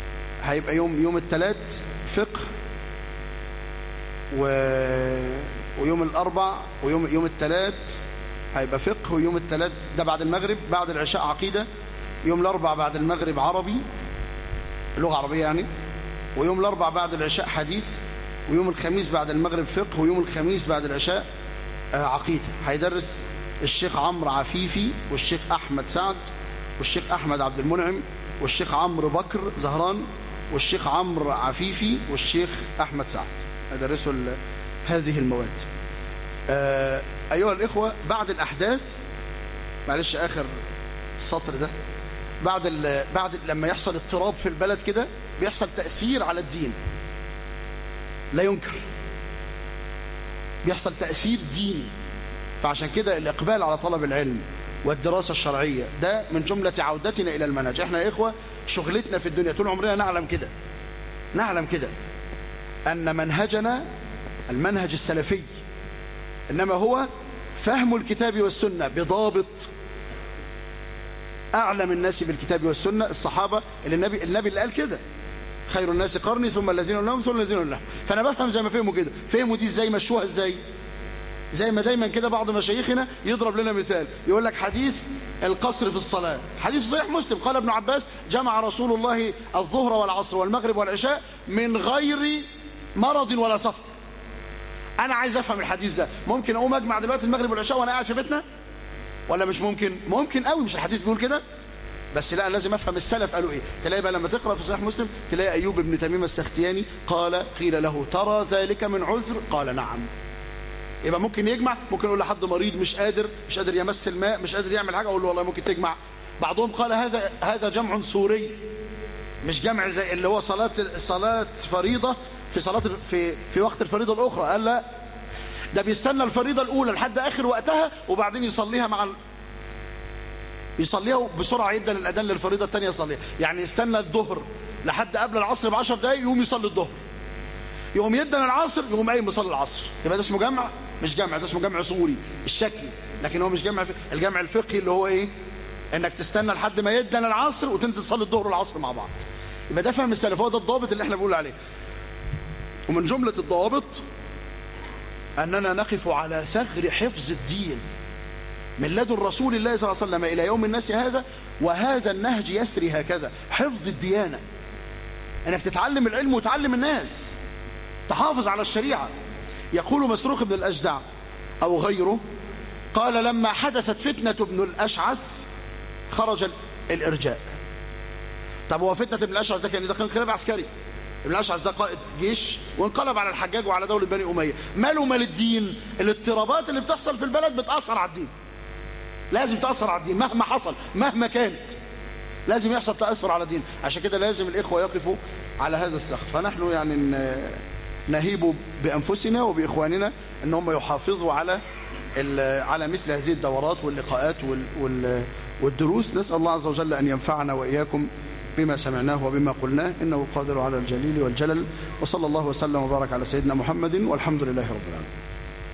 Speaker 2: هيبقى يوم يوم الثلاث فقه و... ويوم الأربع ويوم يوم الثلاث هيبقى فقه ويوم الثلاث ده بعد المغرب بعد العشاء عقيدة يوم الأربع بعد المغرب عربي لغة عربية يعني ويوم الأربع بعد العشاء حديث ويوم الخميس بعد المغرب فقه ويوم الخميس بعد العشاء عقيدة هيدرس الشيخ عمرو عفيفي والشيخ أحمد سعد والشيخ أحمد عبد المنعم والشيخ عمرو بكر زهران والشيخ عمرو عفيفي والشيخ أحمد سعد هيدرسوا هذه المواد آه أيها الإخوة بعد الأحداث معلش آخر السطر ده بعد بعد لما يحصل اضطراب في البلد كده بيحصل تأثير على الدين لا ينكر بيحصل تأثير ديني فعشان كده الإقبال على طلب العلم والدراسة الشرعية ده من جملة عودتنا إلى المنهج احنا يا إخوة شغلتنا في الدنيا طول عمرنا نعلم كده نعلم كده أن منهجنا المنهج السلفي إنما هو فهم الكتاب والسنة بضابط أعلم الناس بالكتاب والسنة الصحابة اللي النبي, النبي اللي قال كده خير الناس قرني ثم الذين لهم ثم الذين لهم فأنا بفهم زي ما فهموا كده فهموا دي ازاي مشوها ازاي زي ما دايما كده بعض مشايخنا يضرب لنا مثال يقول لك حديث القصر في الصلاة حديث صحيح مسلم قال ابن عباس جمع رسول الله الظهر والعصر والمغرب والعشاء من غير مرض ولا سفر أنا عايز أفهم الحديث ده ممكن أقوم أجمع دلوقتي المغرب والعشاء وأنا قاعد في بيتنا ولا مش ممكن ممكن قوي مش الحديث بيقول كده بس لا لازم افهم السلف قالوا ايه تلاقي بقى لما تقرا في صحيح مسلم تلاقي ايوب بن تميم السختياني قال قيل له ترى ذلك من عذر قال نعم يبقى ممكن يجمع ممكن يقول لحد مريض مش قادر مش قادر يمس الماء مش قادر يعمل حاجه اقول له والله ممكن تجمع بعضهم قال هذا هذا جمع سوري مش جمع زي اللي هو صلاه صلاه فريضه في صلاه في في وقت الفريضه الاخرى قال لا ده بيستنى الفريضه الاولى لحد اخر وقتها وبعدين يصليها مع ال... يصليها بسرعه جدا الاذان للفريضه الثانيه يصليها يعني يستنى الظهر لحد قبل العصر ب 10 دقائق يقوم يصلي الظهر يقوم يدن العصر يقوم قايم يصلي العصر يبقى ده اسمه جمع مش جمع ده اسمه جمع صوري الشكلي لكن هو مش جمع في الجمع الفقهي اللي هو ايه انك تستنى لحد ما يدن العصر وتنزل تصلي الظهر والعصر مع بعض يبقى ده فهم السلف هو ده الضابط اللي احنا بنقول عليه ومن جمله الضوابط اننا نقف على ثغر حفظ الدين من لدن رسول الله صلى الله عليه وسلم الى يوم الناس هذا وهذا النهج يسري هكذا حفظ الديانه انك تتعلم العلم وتعلم الناس تحافظ على الشريعه يقول مسروق بن الأجدع أو غيره قال لما حدثت فتنة ابن الأشعث خرج الإرجاء طب هو فتنة ابن الأشعث ده كان ده كان انقلاب عسكري ابن الأشعث ده قائد جيش وانقلب على الحجاج وعلى دولة بني أمية ماله مال الدين الاضطرابات اللي بتحصل في البلد بتأثر على الدين لازم تأثر على الدين مهما حصل مهما كانت لازم يحصل تأثر على الدين عشان كده لازم الإخوة يقفوا على هذا السخف فنحن يعني نهيب بأنفسنا وبإخواننا أن هم يحافظوا على على مثل هذه الدورات واللقاءات والدروس نسأل الله عز وجل أن ينفعنا وإياكم بما سمعناه وبما قلناه إنه قادر على الجليل والجلل وصلى الله وسلم وبارك على سيدنا محمد والحمد لله رب العالمين